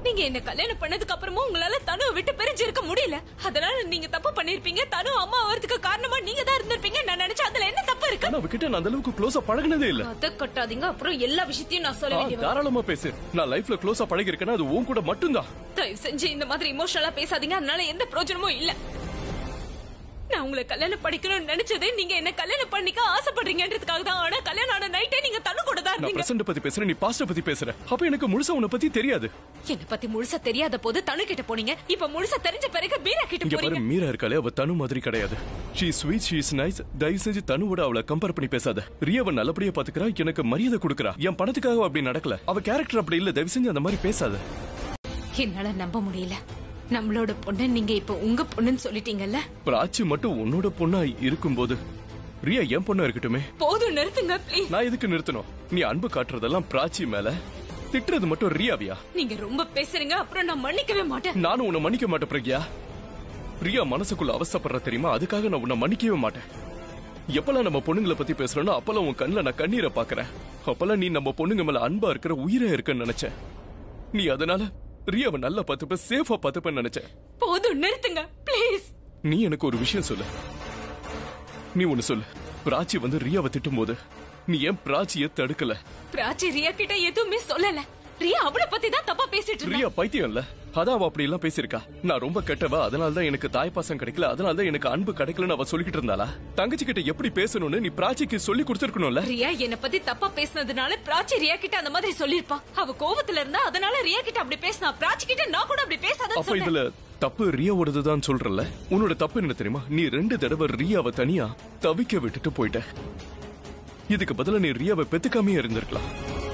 நீங்க என்ன கல்யாணம் பண்ணதுக்கு அப்புறமும் உங்களால தனுவை விட்டு பிரிஞ்சு இருக்க முடியல அதனால நீங்க தப்பு பண்ணிருப்பீங்க தனு அம்மா ஆவறதுக்கு காரணமா நீங்க தான் இருந்திருப்பீங்க நான் நினைச்சேன் அதுல என்ன தப்பு இருக்கு ஆனா அவகிட்ட நான் அந்த அளவுக்கு க்ளோஸா பழகினதே இல்ல கதை கட்டாதீங்க அப்புறம் எல்லா விஷயத்தையும் நான் சொல்ல ஆ, வேண்டியது தாராளமா பேசு நான் லைஃப்ல க்ளோஸா பழகி இருக்கேன்னா அது உன் கூட மட்டும்தான் தயவு செஞ்சு இந்த மாதிரி இமோஷனலா பேசாதீங்க அதனால எந்த பிரயோஜனமும் இல்ல நான் உங்களை கல்யாணம் படிக்கணும்னு நினைச்சதே நீங்க என்ன கல்யாணம் பண்ணிக்க ஆசைப்படுறீங்கன்றதுக்காக தான் ஆனா கல்யாணம் ஆன நைட்டே நீங்க தனு கூட தான் நான் இருந்தீங்க பிரசன்ட் பத்தி பேசுறேன் நீ பாஸ்ட பத்தி பேசுற அப்ப எனக்கு முழுசா உன்னை பத்தி தெரியாது என்ன பத்தி முழுசா தெரியாத போது தனு கிட்ட போனீங்க இப்ப முழுசா தெரிஞ்ச பிறகு மீரா கிட்ட இங்க பாரு போறீங்க மீரா இருக்காளே அவ தனு மாதிரி கிடையாது she sweet she is nice தயவு செஞ்சு தனுவோட அவளை கம்பேர் பண்ணி பேசாத ரியாவை நல்லபடியா பாத்துக்கிறா எனக்கு மரியாதை கொடுக்கறா என் பணத்துக்காக அப்படி நடக்கல அவ கேரக்டர் அப்படி இல்ல தயவு செஞ்சு அந்த மாதிரி பேசாத என்னால நம்ப முடியல நம்மளோட பொண்ணு நீங்க இப்ப உங்க பொண்ணுன்னு சொல்லிட்டீங்கல்ல பிராச்சி மட்டும் உன்னோட பொண்ணா இருக்கும்போது ரியா என் பொண்ணா இருக்கட்டுமே போதும் நிறுத்துங்க ப்ளீஸ் நான் எதுக்கு நிறுத்தணும் நீ அன்பு காட்டுறதெல்லாம் பிராச்சி மேல திட்டுறது மட்டும் ரியாவியா நீங்க ரொம்ப பேசுறீங்க அப்புறம் நான் மன்னிக்கவே மாட்டேன் நானும் உன்னை மன்னிக்க மாட்டேன் பிரக்யா பிரியா மனசுக்குள்ள அவஸ்தைப்படுற தெரியுமா அதுக்காக நான் உன்னை மன்னிக்கவே மாட்டேன் எப்பெல்லாம் நம்ம பொண்ணுங்களை பத்தி பேசுறோனோ அப்பெல்லாம் உன் கண்ணுல நான் கண்ணீரை பாக்குறேன் அப்பெல்லாம் நீ நம்ம பொண்ணுங்க மேல அன்பா இருக்கிற உயிரே இருக்குன்னு நினைச்சேன் நீ அதனால ரியாவை நல்லா பார்த்துப்ப சேஃபா பார்த்துப்பேன்னு நினைச்சேன் போதும் நிறுத்துங்க ப்ளீஸ் நீ எனக்கு ஒரு விஷயம் சொல்லு நீ ஒன்னு சொல்லு பிராச்சி வந்து ரியாவை திட்டும் போது நீ ஏன் பிராச்சிய தடுக்கல பிராச்சி ரியா கிட்ட எதுவுமே சொல்லல ரியா அவளை பத்தி தான் தப்பா பேசிட்டு இருந்தா ரியா பைத்தியம் இல்ல அதான் அவ அப்படி எல்லாம் பேசியிருக்கா நான் ரொம்ப கெட்டவ அதனால தான் எனக்கு தாய்ப்பாசம் கிடைக்கல அதனால தான் எனக்கு அன்பு கிடைக்கலன்னு அவ சொல்லிக்கிட்டு இருந்தாளா தங்கச்சி கிட்ட எப்படி பேசணும்னு நீ பிராச்சிக்கு சொல்லி கொடுத்துருக்கணும்ல ரியா என்ன பத்தி தப்பா பேசினதுனால பிராச்சி ரியா கிட்ட அந்த மாதிரி சொல்லிருப்பா அவ கோவத்துல இருந்தா அதனால ரியா கிட்ட அப்படி பேசினா பிராச்சி கிட்ட நான் கூட அப்படி பேசாதன்னு அப்ப சொன்னேன் இதுல தப்பு ரியாவோடது தான் சொல்றல உன்னோட தப்பு என்ன தெரியுமா நீ ரெண்டு தடவை ரியாவை தனியா தவிக்க விட்டுட்டு போயிட்ட இதுக்கு பதிலா நீ ரியாவை பெத்துக்காமே இருந்திருக்கலாம்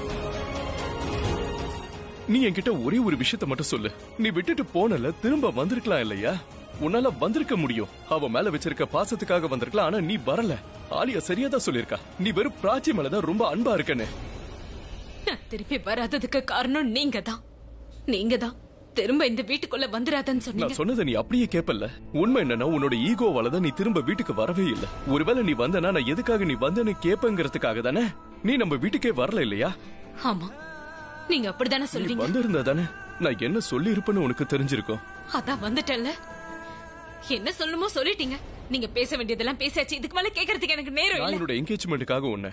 நீ என்கிட்ட ஒரே ஒரு விஷயத்த மட்டும் சொல்லு நீ விட்டுட்டு போனல திரும்ப வந்திருக்கலாம் இல்லையா உன்னால வந்திருக்க முடியும் அவ மேல வச்சிருக்க பாசத்துக்காக வந்திருக்கலாம் ஆனா நீ வரல ஆலியா சரியா தான் சொல்லிருக்கா நீ வெறும் பிராச்சி மேலதான் ரொம்ப அன்பா இருக்கன்னு நான் திருப்பி வராததுக்கு காரணம் நீங்க தான் நீங்க தான் திரும்ப இந்த வீட்டுக்குள்ள வந்துராதன்னு சொன்னீங்க நான் சொன்னதை நீ அப்படியே கேப்பல்ல உண்மை என்னன்னா உன்னோட ஈகோவால தான் நீ திரும்ப வீட்டுக்கு வரவே இல்ல ஒருவேளை நீ வந்தனா நான் எதுக்காக நீ வந்தேன்னு கேப்பங்கிறதுக்காக தானே நீ நம்ம வீட்டுக்கே வரல இல்லையா ஆமா நீங்க அப்படிதானே நீ சொல்வீங்க வந்திருந்தா தானே நான் என்ன சொல்லி இருப்பேன்னு உனக்கு தெரிஞ்சிருக்கும் அதான் வந்துட்டல்ல என்ன சொல்லுமோ சொல்லிட்டீங்க நீங்க பேச வேண்டியதெல்லாம் பேசியாச்சு இதுக்கு மேல கேக்குறதுக்கு எனக்கு நேரம் நான் இல்ல என்னோட என்கேஜ்மெண்ட்டுக்காக உன்னை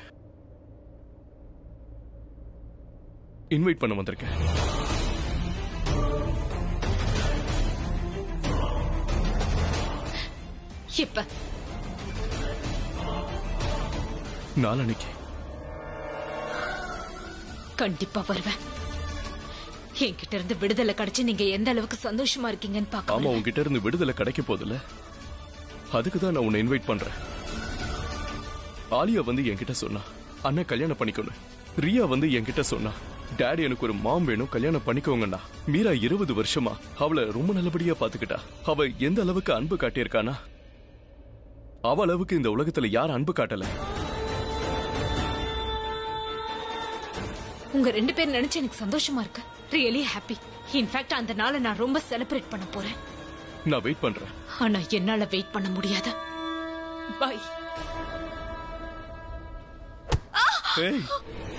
இன்வைட் பண்ண வந்திருக்கேன் இப்ப நாளன்னைக்கு கண்டிப்பா வருவேன் என்கிட்ட இருந்து விடுதலை கிடைச்சு நீங்க எந்த அளவுக்கு சந்தோஷமா இருக்கீங்கன்னு ஆமா பாக்க உன்கிட்ட இருந்து விடுதலை கிடைக்க போதில்ல அதுக்கு தான் நான் உன்னை இன்வைட் பண்றேன் ஆலியா வந்து என்கிட்ட சொன்னா அண்ணன் கல்யாணம் பண்ணிக்கணும் ரியா வந்து என்கிட்ட சொன்னா டாடி எனக்கு ஒரு மாம் வேணும் கல்யாணம் பண்ணிக்கோங்கண்ணா மீரா இருபது வருஷமா அவளை ரொம்ப நல்லபடியா பாத்துக்கிட்டா அவ எந்த அளவுக்கு அன்பு காட்டியிருக்கானா அவ அளவுக்கு இந்த உலகத்துல யார் அன்பு காட்டல உங்க ரெண்டு பேரும் நினைச்சு எனக்கு சந்தோஷமா இருக்கு ரியலி ஹாப்பி இன்ஃபேக்ட் அந்த நாளை நான் ரொம்ப செலிப்ரேட் பண்ண போறேன் நான் வெயிட் பண்றேன் ஆனா என்னால வெயிட் பண்ண முடியாது பை ஏய்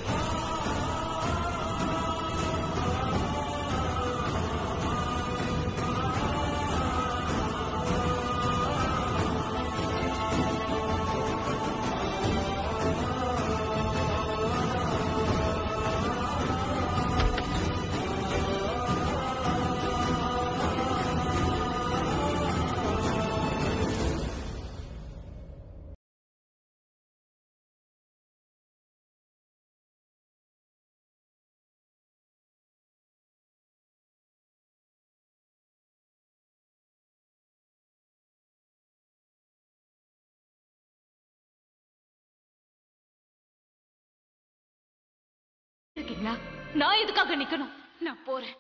இருக்கீங்களா நான் எதுக்காக நிக்கணும் நான் போறேன்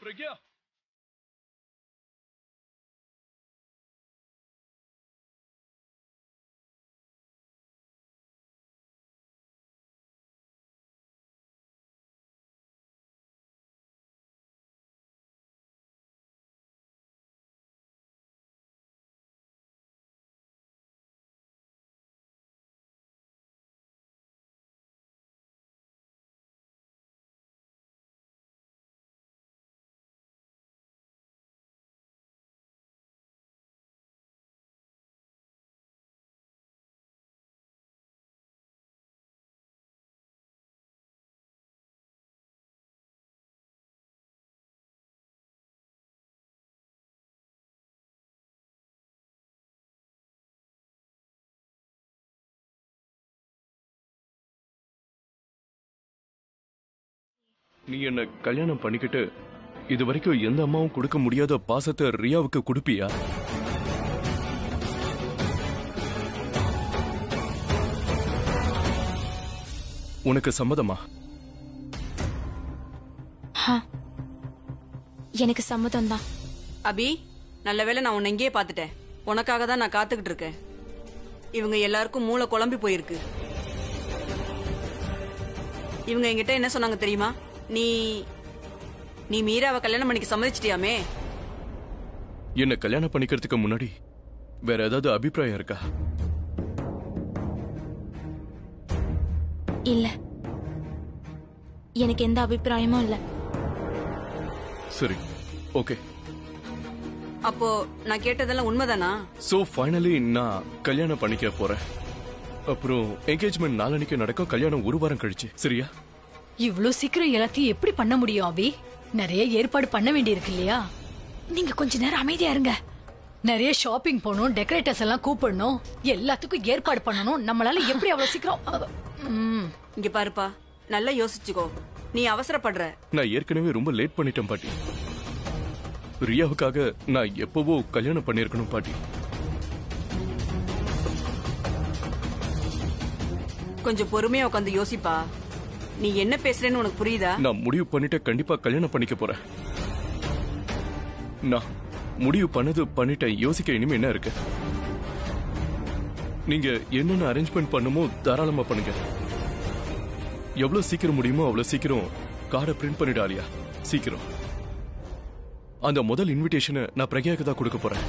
பிரக்யா நீ என்ன கல்யாணம் பண்ணிக்கிட்டு இது வரைக்கும் எந்த அம்மாவும் கொடுக்க முடியாத பாசத்தை ரியாவுக்கு கொடுப்பியா உனக்கு சம்மதமா எனக்கு சம்மதம் தான் அபி நல்ல வேளை நான் உன்னை இங்கேயே பார்த்துட்டேன் உனக்காக தான் நான் காத்துக்கிட்டு இருக்கேன் இவங்க எல்லாருக்கும் மூளை குழம்பி போயிருக்கு இவங்க என்கிட்ட என்ன சொன்னாங்க தெரியுமா நீ நீ மீராவை கல்யாணம் பண்ணிக்க சம்மதிச்சிட்டியாமே என்ன கல்யாணம் பண்ணிக்கிறதுக்கு முன்னாடி வேற ஏதாவது அபிப்பிராயம் இருக்கா இல்ல எனக்கு எந்த அபிப்பிராயமும் இல்ல சரி ஓகே அப்போ நான் கேட்டதெல்லாம் உண்மைதானா சோ ஃபைனலி நான் கல்யாணம் பண்ணிக்க போறேன் அப்புறம் என்கேஜ்மெண்ட் நாளன்னைக்கு நடக்கும் கல்யாணம் ஒரு வாரம் கழிச்சு சரியா இவ்ளோ சீக்கிரம் எல்லாத்தையும் எப்படி பண்ண முடியும் அபி நிறைய ஏற்பாடு பண்ண வேண்டியிருக்கு இல்லையா நீங்க கொஞ்ச நேரம் அமைதியா இருங்க நிறைய ஷாப்பிங் போகணும் டெக்கரேட்டர்ஸ் எல்லாம் கூப்பிடணும் எல்லாத்துக்கும் ஏற்பாடு பண்ணணும் நம்மளால எப்படி அவ்வளவு சீக்கிரம் அவ- ம். இங்க பாருப்பா நல்லா யோசிச்சுக்கோ நீ அவசரப்படுற நான் ஏற்கனவே ரொம்ப லேட் பண்ணிட்டேன் பாட்டி ரியாவுக்காக நான் எப்பவோ கல்யாணம் பண்ணிருக்கணும் பாட்டி கொஞ்சம் பொறுமையா உட்காந்து யோசிப்பா நீ என்ன பேசுறேன்னு உனக்கு புரியுதா நான் முடிவு பண்ணிட்டு கண்டிப்பா கல்யாணம் பண்ணிக்க போறேன் நான் முடிவு பண்ணது பண்ணிட்டேன் யோசிக்க இனிமே என்ன இருக்கு நீங்க என்னென்ன அரேஞ்ச்மெண்ட் பண்ணுமோ தாராளமா பண்ணுங்க எவ்வளவு சீக்கிரம் முடியுமோ அவ்வளவு சீக்கிரம் கார்டை பிரிண்ட் பண்ணிடாலியா சீக்கிரம் அந்த முதல் இன்விடேஷனை நான் பிரக்யாக்கு தான் கொடுக்க போறேன்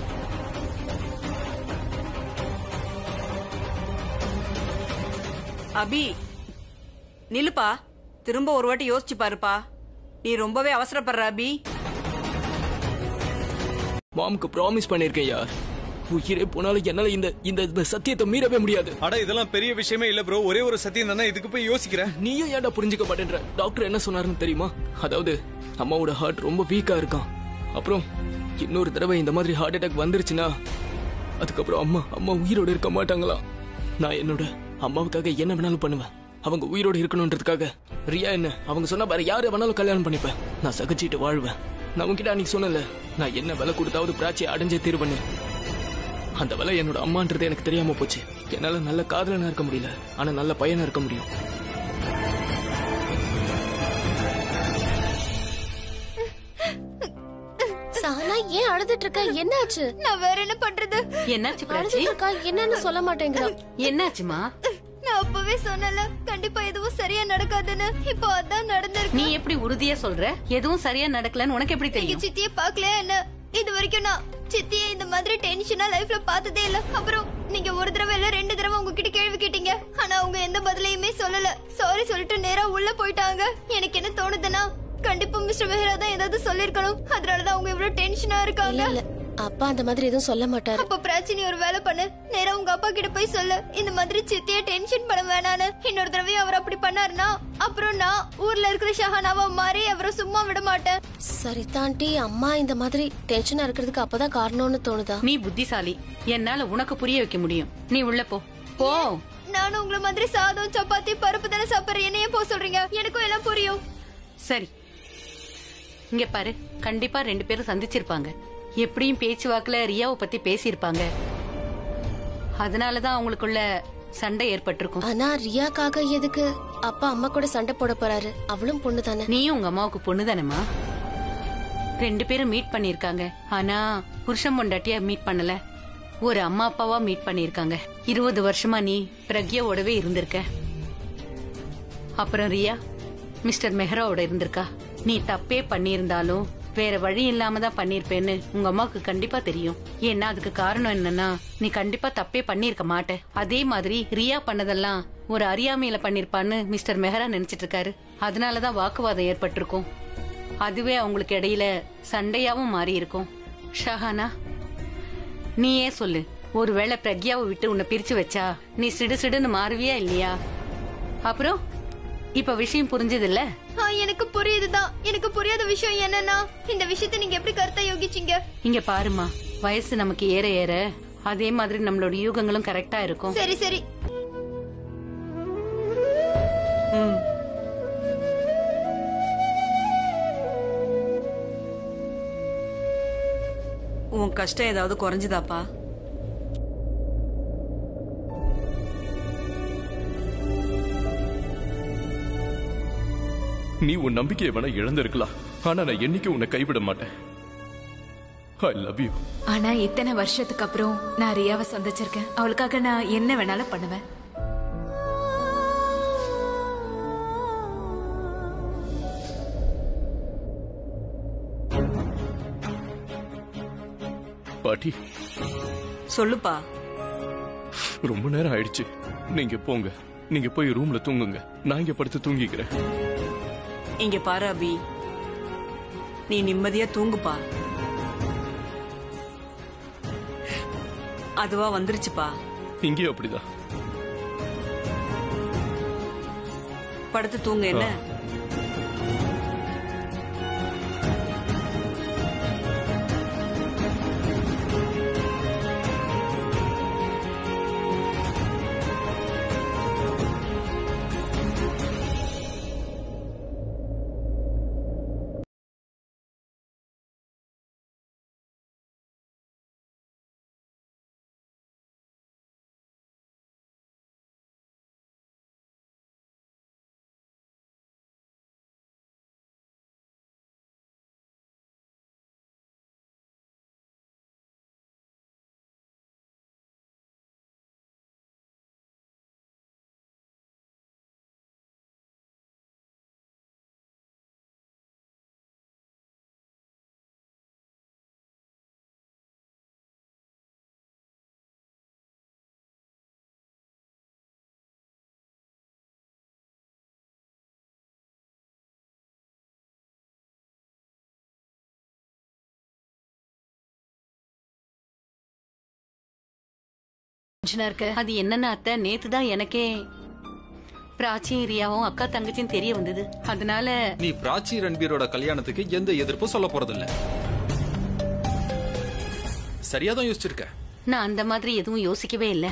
அபி நில்லுப்பா திரும்ப ஒரு வாட்டி யோசிச்சு பாருப்பா நீ ரொம்பவே அவசரப்படுற அபி மாமுக்கு ப்ராமிஸ் பண்ணிருக்கேன் யார் உயிரே போனாலும் என்னால இந்த இந்த இந்த சத்தியத்தை மீறவே முடியாது அட இதெல்லாம் பெரிய விஷயமே இல்ல ப்ரோ ஒரே ஒரு சத்தியம் தானே இதுக்கு போய் யோசிக்கிற நீயும் ஏன்டா புரிஞ்சுக்க மாட்டேன்ற டாக்டர் என்ன சொன்னாருன்னு தெரியுமா அதாவது அம்மாவோட ஹார்ட் ரொம்ப வீக்கா இருக்கான் அப்புறம் இன்னொரு தடவை இந்த மாதிரி ஹார்ட் அட்டாக் வந்துருச்சுன்னா அதுக்கப்புறம் அம்மா அம்மா உயிரோட இருக்க மாட்டாங்களாம் நான் என்னோட அம்மாவுக்காக என்ன வேணாலும் பண்ணுவேன் அவங்க உயிரோட இருக்கணுன்றதுக்காக ரியா என்ன அவங்க சொன்னா வேற யாரை வேணாலும் கல்யாணம் பண்ணிப்பேன் நான் சகிச்சிட்டு வாழ்வேன் நான் உங்ககிட்ட அன்னைக்கு சொன்னல நான் என்ன விலை கொடுத்தாவது பிராச்சியை அடைஞ்சே தீர்வன்னு அந்த விலை என்னோட அம்மான்றது எனக்கு தெரியாம போச்சு என்னால நல்ல காதலனா இருக்க முடியல ஆனா நல்ல பையனா இருக்க முடியும் சானா ஏன் அழுதுட்டு இருக்க என்னாச்சு நான் வேற என்ன பண்றது என்னாச்சு பிராச்சி அழுதுட்டு இருக்கா என்னன்னு சொல்ல மாட்டேங்கிறா என்னாச்சுமா நான் அப்பவே சொன்னல கண்டிப்பா எதுவும் சரியா நடக்காதுன்னு இப்போ அதான் நடந்திருக்கு நீ எப்படி உறுதியா சொல்ற எதுவும் சரியா நடக்கலன்னு உனக்கு எப்படி நீங்க தெரியும் சித்திய பாக்கலையா என்ன இது வரைக்கும் நான் சித்திய இந்த மாதிரி டென்ஷனா லைஃப்ல பார்த்ததே இல்ல அப்புறம் நீங்க ஒரு தடவை இல்ல ரெண்டு தடவை உங்ககிட்ட கேள்வி கேட்டீங்க ஆனா அவங்க எந்த பதிலையுமே சொல்லல சாரி சொல்லிட்டு நேரா உள்ள போயிட்டாங்க எனக்கு என்ன தோணுதுன்னா கண்டிப்பா மிஸ்டர் மெஹரா தான் ஏதாவது சொல்லிருக்கணும் அதனாலதான் அவங்க இவ்வளவு டென்ஷனா இருக்காங்க இல்ல இல்ல அப்பா அந்த மாதிரி எதுவும் சொல்ல மாட்டாரு அப்ப பிராச்சி ஒரு வேலை பண்ணு நேரா உங்க அப்பா கிட்ட போய் சொல்லு இந்த மாதிரி சித்திய டென்ஷன் பண்ண வேணான்னு இன்னொரு தடவை அவர் அப்படி பண்ணாருன்னா அப்புறம் நான் ஊர்ல இருக்கிற ஷஹானாவா மாறி அவரை சும்மா விட மாட்டேன் சரி தாண்டி அம்மா இந்த மாதிரி டென்ஷனா இருக்கிறதுக்கு அப்பதான் காரணம்னு தோணுதா நீ புத்திசாலி என்னால உனக்கு புரிய வைக்க முடியும் நீ உள்ள போ போ நானும் உங்களை மாதிரி சாதம் சப்பாத்தி பருப்பு தானே சாப்பிடுற என்னையே போக சொல்றீங்க எனக்கும் எல்லாம் புரியும் சரி இங்க பாரு கண்டிப்பா ரெண்டு பேரும் சந்திச்சிருப்பாங்க எப்படியும் பேச்சுவாக்குல ரியாவை பத்தி பேசியிருப்பாங்க அதனாலதான் அவங்களுக்குள்ள சண்டை ஏற்பட்டிருக்கும் ஆனா ரியாக்காக எதுக்கு அப்பா அம்மா கூட சண்டை போட போறாரு அவளும் பொண்ணு தானே நீயும் உங்க அம்மாவுக்கு பொண்ணு தானேமா ரெண்டு பேரும் மீட் பண்ணிருக்காங்க ஆனா புருஷன் பொண்டாட்டியா மீட் பண்ணல ஒரு அம்மா அப்பாவா மீட் பண்ணிருக்காங்க இருபது வருஷமா நீ பிரக்யாவோடவே இருந்திருக்க அப்புறம் ரியா மிஸ்டர் மெஹ்ராவோட இருந்திருக்கா நீ தப்பே பண்ணியிருந்தாலும் வேற வழி இல்லாம தான் பண்ணிருப்பேன்னு உங்க அம்மாவுக்கு கண்டிப்பா தெரியும் ஏன்னா அதுக்கு காரணம் என்னன்னா நீ கண்டிப்பா தப்பே பண்ணிருக்க மாட்ட அதே மாதிரி ரியா பண்ணதெல்லாம் ஒரு அறியாமையில பண்ணிருப்பான்னு மிஸ்டர் மெஹரா நினைச்சிட்டு இருக்காரு அதனாலதான் வாக்குவாதம் ஏற்பட்டிருக்கும் அதுவே அவங்களுக்கு இடையில சண்டையாவும் மாறி இருக்கும் ஷஹானா நீயே சொல்லு ஒருவேளை பிரக்யாவை விட்டு உன்னை பிரிச்சு வச்சா நீ சிடு சிடுன்னு மாறுவியா இல்லையா அப்புறம் இப்ப விஷயம் புரிஞ்சது இல்ல ஆ, எனக்கு புரியுதுதான் எனக்கு புரியாத விஷயம் என்னன்னா இந்த விஷயத்தை நீங்க எப்படி கருத்தா யோகிச்சீங்க இங்க பாருமா வயசு நமக்கு ஏற ஏற அதே மாதிரி நம்மளோட யூகங்களும் கரெக்டா இருக்கும் சரி சரி உன் கஷ்டம் ஏதாவது குறைஞ்சுதாப்பா நீ உன் நம்பிக்கையை வேணா இழந்திருக்கலாம் ஆனா நான் என்னைக்கும் உன்னை கைவிட மாட்டேன் ஐ லவ் யூ ஆனா இத்தனை வருஷத்துக்கு அப்புறம் நான் ரியாவை சந்திச்சிருக்கேன் அவளுக்காக நான் என்ன வேணாலும் பண்ணுவேன் பாட்டி சொல்லுப்பா ரொம்ப நேரம் ஆயிடுச்சு நீங்க போங்க நீங்க போய் ரூம்ல தூங்குங்க நான் இங்க படுத்து தூங்கிக்கிறேன் இங்க பாரு அபி நீ நிம்மதியா தூங்குப்பா அதுவா வந்துருச்சுப்பா இங்கேயும் அப்படிதான் படுத்து தூங்க என்ன இருக்கு அது என்னன்னு அத்தை நேத்து தான் எனக்கே பிராச்சியும் ரியாவும் அக்கா தங்கச்சியும் தெரிய வந்தது அதனால நீ பிராச்சி ரன்பீரோட கல்யாணத்துக்கு எந்த எதிர்ப்பும் சொல்ல போறதில்ல சரியாதான் யோசிச்சிருக்க நான் அந்த மாதிரி எதுவும் யோசிக்கவே இல்லை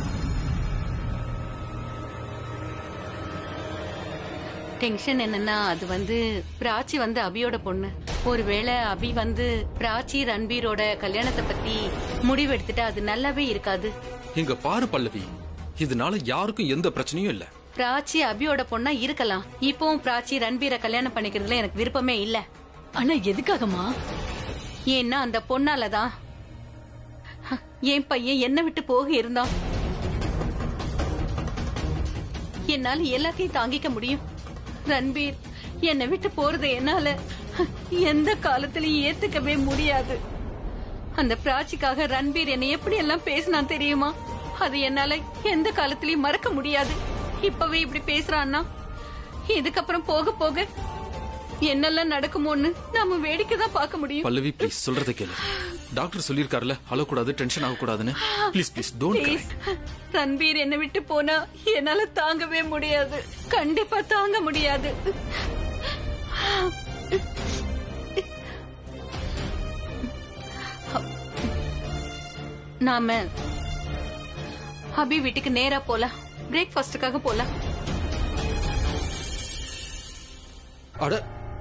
டென்ஷன் என்னன்னா அது வந்து பிராச்சி வந்து அபியோட பொண்ணு ஒருவேளை அபி வந்து பிராச்சி ரன்பீரோட கல்யாணத்தை பத்தி முடிவெடுத்துட்டா அது நல்லாவே இருக்காது இங்க பாரு பல்லவி இதனால யாருக்கும் எந்த பிரச்சனையும் இல்ல பிராச்சி அபியோட பொண்ணா இருக்கலாம் இப்பவும் பிராச்சி ரன்பீரை கல்யாணம் பண்ணிக்கிறதுல எனக்கு விருப்பமே இல்ல ஆனா எதுக்காகமா ஏன்னா அந்த பொண்ணாலதான் என் பையன் என்ன விட்டு போக இருந்தான் என்னால எல்லாத்தையும் தாங்கிக்க முடியும் ரன்பீர் என்னை விட்டு போறது என்னால எந்த காலத்திலயும் ஏத்துக்கவே முடியாது அந்த பிராச்சிக்காக ரன்பீர் என்னை எப்படி எல்லாம் பேசினான் தெரியுமா அது என்னால எந்த காலத்திலயும் மறக்க முடியாது இப்பவே இப்படி பேசுறான்னா இதுக்கப்புறம் போக போக என்னெல்லாம் நடக்குமோன்னு நாம வேடிக்கை தான் பார்க்க முடியும் பல்லவி ப்ளீஸ் சொல்றதை கேளு டாக்டர் சொல்லிருக்காருல அழக்கூடாது டென்ஷன் ஆகக்கூடாதுன்னு please please don't Please. Ranbir என்னை விட்டு போனா என்னால தாங்கவே முடியாது கண்டிப்பா தாங்க முடியாது நாம அபி வீட்டுக்கு நேரா போலாம் பிரேக்ஃபாஸ்டுக்காக போலாம் அட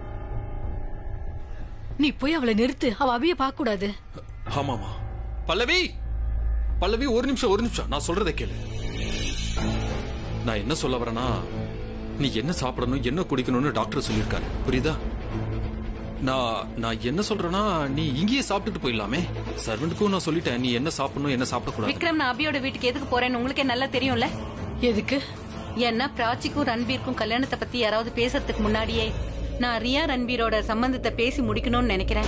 நீ போய் அவளை நிறுத்து அவ அபிய பார்க்க கூடாது ஆமாமா பல்லவி பல்லவி ஒரு நிமிஷம் ஒரு நிமிஷம் நான் சொல்றதை கேளு நான் என்ன சொல்ல வரேன்னா நீ என்ன சாப்பிடணும் என்ன குடிக்கணும்னு டாக்டர் சொல்லியிருக்காரு புரியுதா நான் நான் என்ன சொல்றேன்னா நீ இங்கேயே சாப்பிட்டுட்டு போயிடலாமே சர்வெண்ட்டுக்கும் நான் சொல்லிட்டேன் நீ என்ன சாப்பிடணும் என்ன சாப்பிடக்கூடாது விக்ரம் நான் அபியோட வீட்டுக்கு எதுக்கு போறேன்னு உங்களுக்கே நல்லா தெரியும்ல எதுக்கு ஏன்னா பிராச்சிக்கும் ரன்பீருக்கும் கல்யாணத்தை பத்தி யாராவது பேசுறதுக்கு முன்னாடியே நான் ரியா ரன்பீரோட சம்பந்தத்தை பேசி முடிக்கணும்னு நினைக்கிறேன்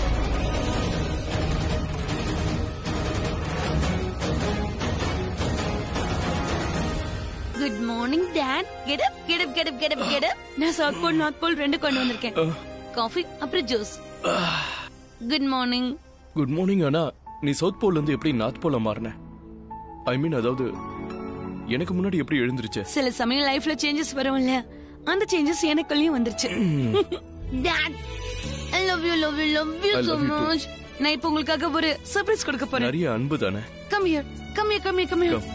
good morning dad get up get up get up get up get up நான் சவுத் போல் நார்த் போல் ரெண்டு கொண்டு வந்திருக்கேன் காஃபி அப்புறம் juice good morning good morning அண்ணா நீ சவுத் போல்ல இருந்து எப்படி நார்த் போல மாறின ஐ மீன் அதாவது எனக்கு முன்னாடி எப்படி எழுந்திருச்ச சில சமயம் லைஃப்ல சேஞ்சஸ் வரும்ல அந்த சேஞ்சஸ் எனக்குள்ளேயும் வந்துருச்சு dad I love you love you love you I so love you too. much நான் இப்போ உங்களுக்காக ஒரு சர்ப்ரைஸ் கொடுக்க போறேன் நிறைய அன்பு தானே come here come here come here come here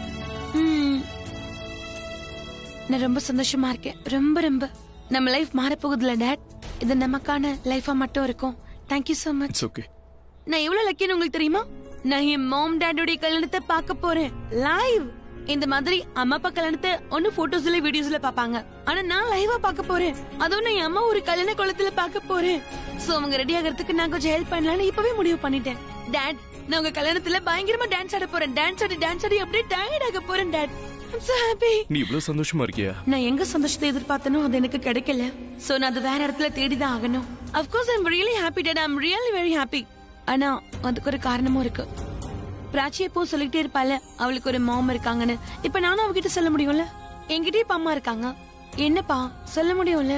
நான் ரொம்ப சந்தோஷமா இருக்கேன் ரொம்ப ரொம்ப நம்ம லைஃப் மாற போகுதுல டாட் இது நமக்கான லைஃபா மட்டும் இருக்கும் thank you so much it's okay நான் எவ்வளவு லக்கின்னு உங்களுக்கு தெரியுமா நான் என் மாம் டாடோட கல்யாணத்தை பார்க்க போறேன் லைவ் இந்த மாதிரி அம்மா அப்பா கல்யாணத்தை ஒண்ணு போட்டோஸ்ல வீடியோஸ்ல பாப்பாங்க ஆனா நான் லைவா பார்க்க போறேன் அதுவும் நான் என் அம்மா ஒரு கல்யாண குளத்துல பார்க்க போறேன் சோ அவங்க ரெடி ஆகிறதுக்கு நான் கொஞ்சம் ஹெல்ப் பண்ணலாம்னு இப்பவே முடிவு பண்ணிட்டேன் டாட் நான் உங்க கல்யாணத்துல பயங்கரமா டான்ஸ் ஆட போறேன் டான்ஸ் ஆடி டான்ஸ் ஆடி அப்படியே டயர்ட் ஆக போறேன் டாட் I'm so happy நீ இவ்வளவு சந்தோஷமா இருக்கியா நான் எங்க சந்தோஷத்தை எதிர்பார்த்தனோ அது எனக்கு கிடைக்கல சோ நான் அது வேற இடத்துல தேடிதான் ஆகணும் of course I'm really happy dad I'm really very happy ஆனா அதுக்கு ஒரு காரணமும் இருக்கு பிராச்சி எப்போ சொல்லிட்டே இருப்பால அவளுக்கு ஒரு மாம் இருக்காங்கன்னு இப்ப நானும் அவகிட்ட சொல்ல முடியும்ல என்கிட்டயே இப்ப அம்மா இருக்காங்க என்னப்பா சொல்ல முடியும்ல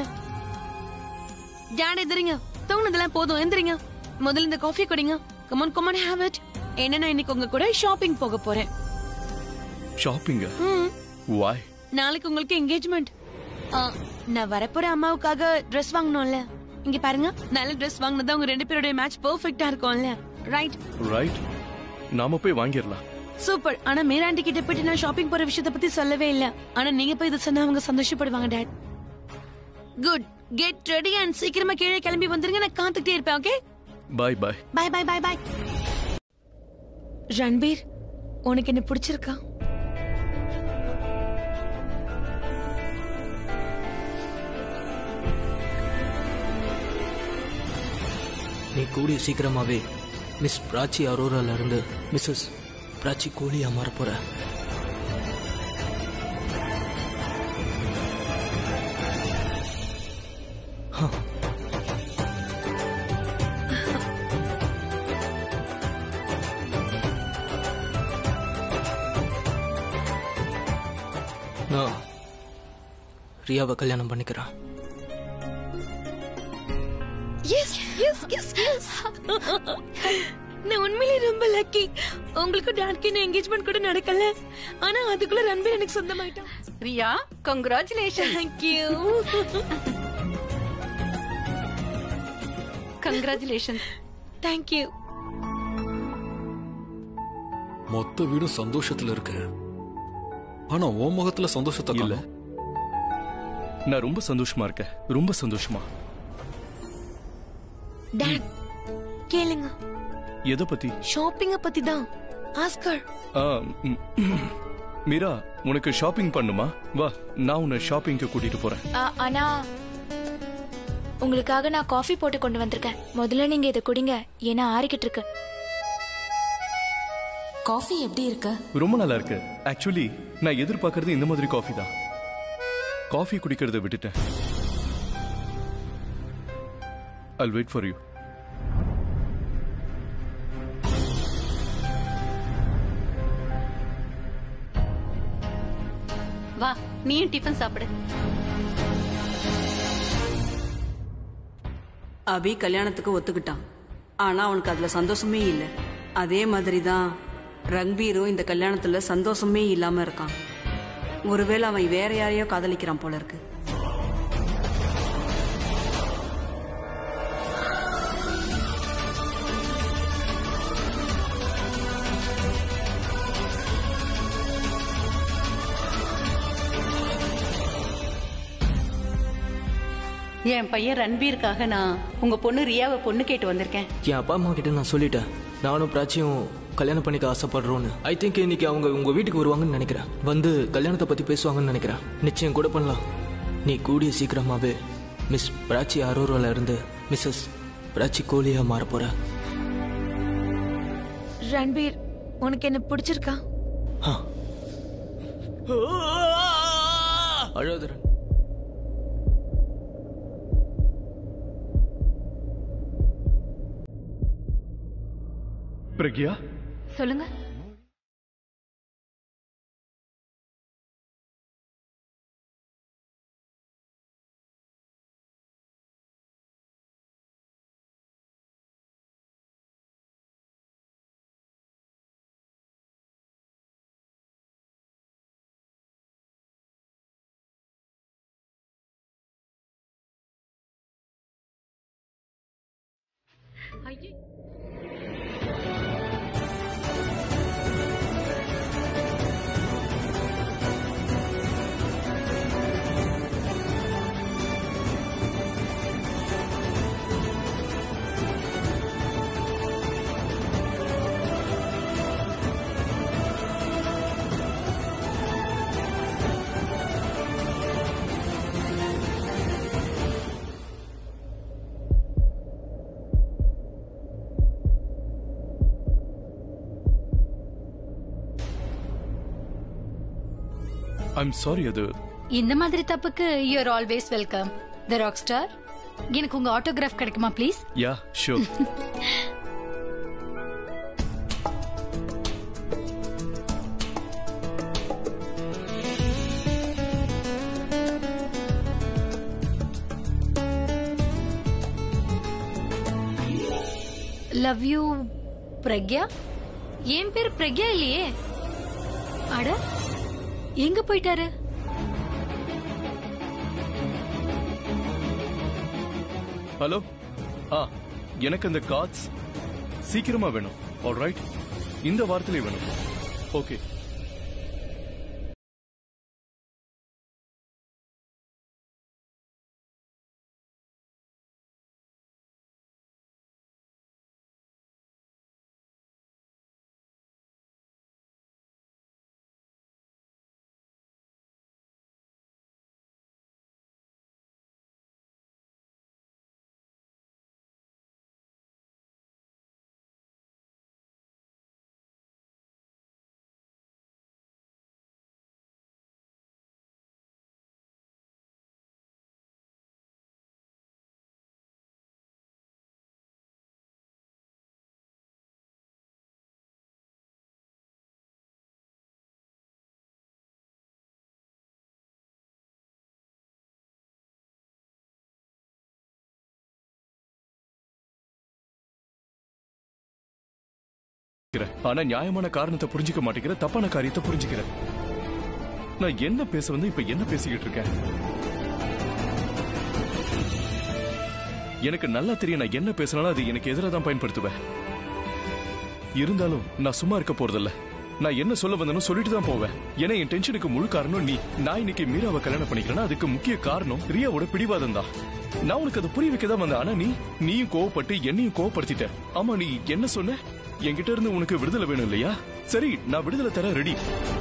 டேட் எதிரிங்க தூங்குனதெல்லாம் போதும் எந்திரிங்க முதல்ல இந்த காஃபி குடிங்க கமான் கமான் ஹேவ் இட் என்ன நான் இன்னைக்கு உங்க கூட ஷாப்பிங் போக போறேன் ஷாப்பிங்க ம் வாய் நாளைக்கு உங்களுக்கு என்கேஜ்மெண்ட் நான் வரப்போற அம்மாவுக்காக ட்ரெஸ் வாங்கணும்ல இங்க பாருங்க நல்ல ட்ரெஸ் வாங்கினதா உங்க ரெண்டு பேருடைய மேட்ச் பெர்ஃபெக்ட்டா இருக்கும்ல ரைட் ரைட் நாம போய் வாங்கிடலாம் சூப்பர் ஆனா மீராண்டி கிட்ட போயிட்டு நான் ஷாப்பிங் போற விஷயத்த பத்தி சொல்லவே இல்ல ஆனா நீங்க போய் இதை சொன்னா அவங்க சந்தோஷப்படுவாங்க dad good get ready and சீக்கிரமா கீழே கிளம்பி வந்துருங்க நான் காத்துக்கிட்டே இருப்பேன் okay bye bye bye bye bye bye Ranbir உனக்கு என்ன பிடிச்சிருக்கா நீ கூடிய சீக்கிரமாவே மிஸ் பிராச்சி அரோரால இருந்து மிஸ்ஸஸ் பிராச்சி கோலியா மாறப் போற நான் ரியாவை கல்யாணம் பண்ணிக்கிறேன் எஸ் எஸ் எஸ் எஸ் நான் உண்மையிலேயே ரொம்ப லக்கி உங்களுக்கு டாட்க்கு இன்னும் என்கேஜ்மெண்ட் கூட நடக்கல ஆனா அதுக்குள்ள ரன்பீர் எனக்கு சொந்தமாயிட்டான் Riya congratulation thank you congratulation thank you மொத்த வீடும் சந்தோஷத்துல இருக்கு ஆனா உன் முகத்துல சந்தோஷத்தை இல்ல காணோம். நான் ரொம்ப சந்தோஷமா இருக்கேன் ரொம்ப சந்தோஷமா டாட் கேளுங்க எதை பத்தி ஷாப்பிங்க பத்தி தான் ஆஸ்கர் ஆ, ம், மீரா உனக்கு ஷாப்பிங் பண்ணுமா வா நான் உன்னை ஷாப்பிங்க்கு கூட்டிட்டு போறேன் ஆ, ஆனா உங்களுக்காக நான் காஃபி போட்டு கொண்டு வந்திருக்கேன் முதல்ல நீங்க இதை குடிங்க ஏன்னா ஆறிக்கிட்டு இருக்கு காஃபி எப்படி இருக்கு ரொம்ப நல்லா இருக்கு ஆக்சுவலி நான் எதிர்பார்க்கறது இந்த மாதிரி காஃபி தான் காஃபி குடிக்கிறத விட்டுட்டேன் I'll வெயிட் ஃபார் யூ வா நீயும் டிஃபன் சாப்பிடு அபி கல்யாணத்துக்கு ஒத்துக்கிட்டான் ஆனா அவனுக்கு அதுல சந்தோஷமே இல்லை அதே மாதிரி தான் ரன்பீரும் இந்த கல்யாணத்துல சந்தோஷமே இல்லாம இருக்கான் ஒருவேளை அவன் வேற யாரையோ காதலிக்கிறான் போல இருக்கு என் பையன் ரன்பீருக்காக நான் உங்க பொண்ணு ரியாவை பொண்ணு கேட்டு வந்திருக்கேன் என் அப்பா அம்மா கிட்ட நான் சொல்லிட்டேன் நானும் பிராச்சியும் கல்யாணம் பண்ணிக்க ஆசைப்படுறோன்னு ஐ திங்க் இன்னைக்கு அவங்க உங்க வீட்டுக்கு வருவாங்கன்னு நினைக்கிறேன் வந்து கல்யாணத்தை பத்தி பேசுவாங்கன்னு நினைக்கிறேன் நிச்சயம் கூட பண்ணலாம் நீ கூடிய சீக்கிரமாவே மிஸ் பிராச்சி அரோரால இருந்து மிஸ்ஸஸ் பிராச்சி கோழியா மாற போற ரன்பீர் உனக்கு என்ன பிடிச்சிருக்கா அழாதரன் பிரக்யா சொல்லுங்க ஐம் சாரி அது இந்த மாதிரி தப்புக்கு you are always welcome the rock star எனக்கு உங்க ஆட்டோகிராஃப் கிடைக்குமா please yeah sure love you Pragya என் பேர் பிரக்யா இல்லையே அட எங்க போயிட்டாரு ஹலோ ஆ எனக்கு அந்த கார்ட்ஸ் சீக்கிரமா வேணும் ஆல்ரைட் இந்த வாரத்திலே வேணும் ஓகே ஆனா நியாயமான காரணத்தை புரிஞ்சுக்க மாட்டேங்கிற தப்பான காரியத்தை புரிஞ்சுக்கிற நான் என்ன பேச வந்து இப்ப என்ன பேசிக்கிட்டு இருக்கேன் எனக்கு நல்லா தெரியும் நான் என்ன பேசினாலும் அது எனக்கு எதிராக தான் பயன்படுத்துவேன் இருந்தாலும் நான் சும்மா இருக்க போறதில்ல நான் என்ன சொல்ல வந்தேனோ சொல்லிட்டு தான் போவேன் ஏன்னா என் டென்ஷனுக்கு முழு காரணம் நீ நான் இன்னைக்கு மீராவை கல்யாணம் பண்ணிக்கிறேன்னா அதுக்கு முக்கிய காரணம் ரியாவோட பிடிவாதம் தான் நான் உனக்கு அதை புரிய வைக்க தான் வந்தேன் ஆனா நீ நீயும் கோவப்பட்டு என்னையும் கோவப்படுத்திட்ட ஆமா நீ என்ன சொன்ன என்கிட்ட இருந்து உனக்கு விடுதலை வேணும் இல்லையா சரி நான் விடுதலை தர ரெடி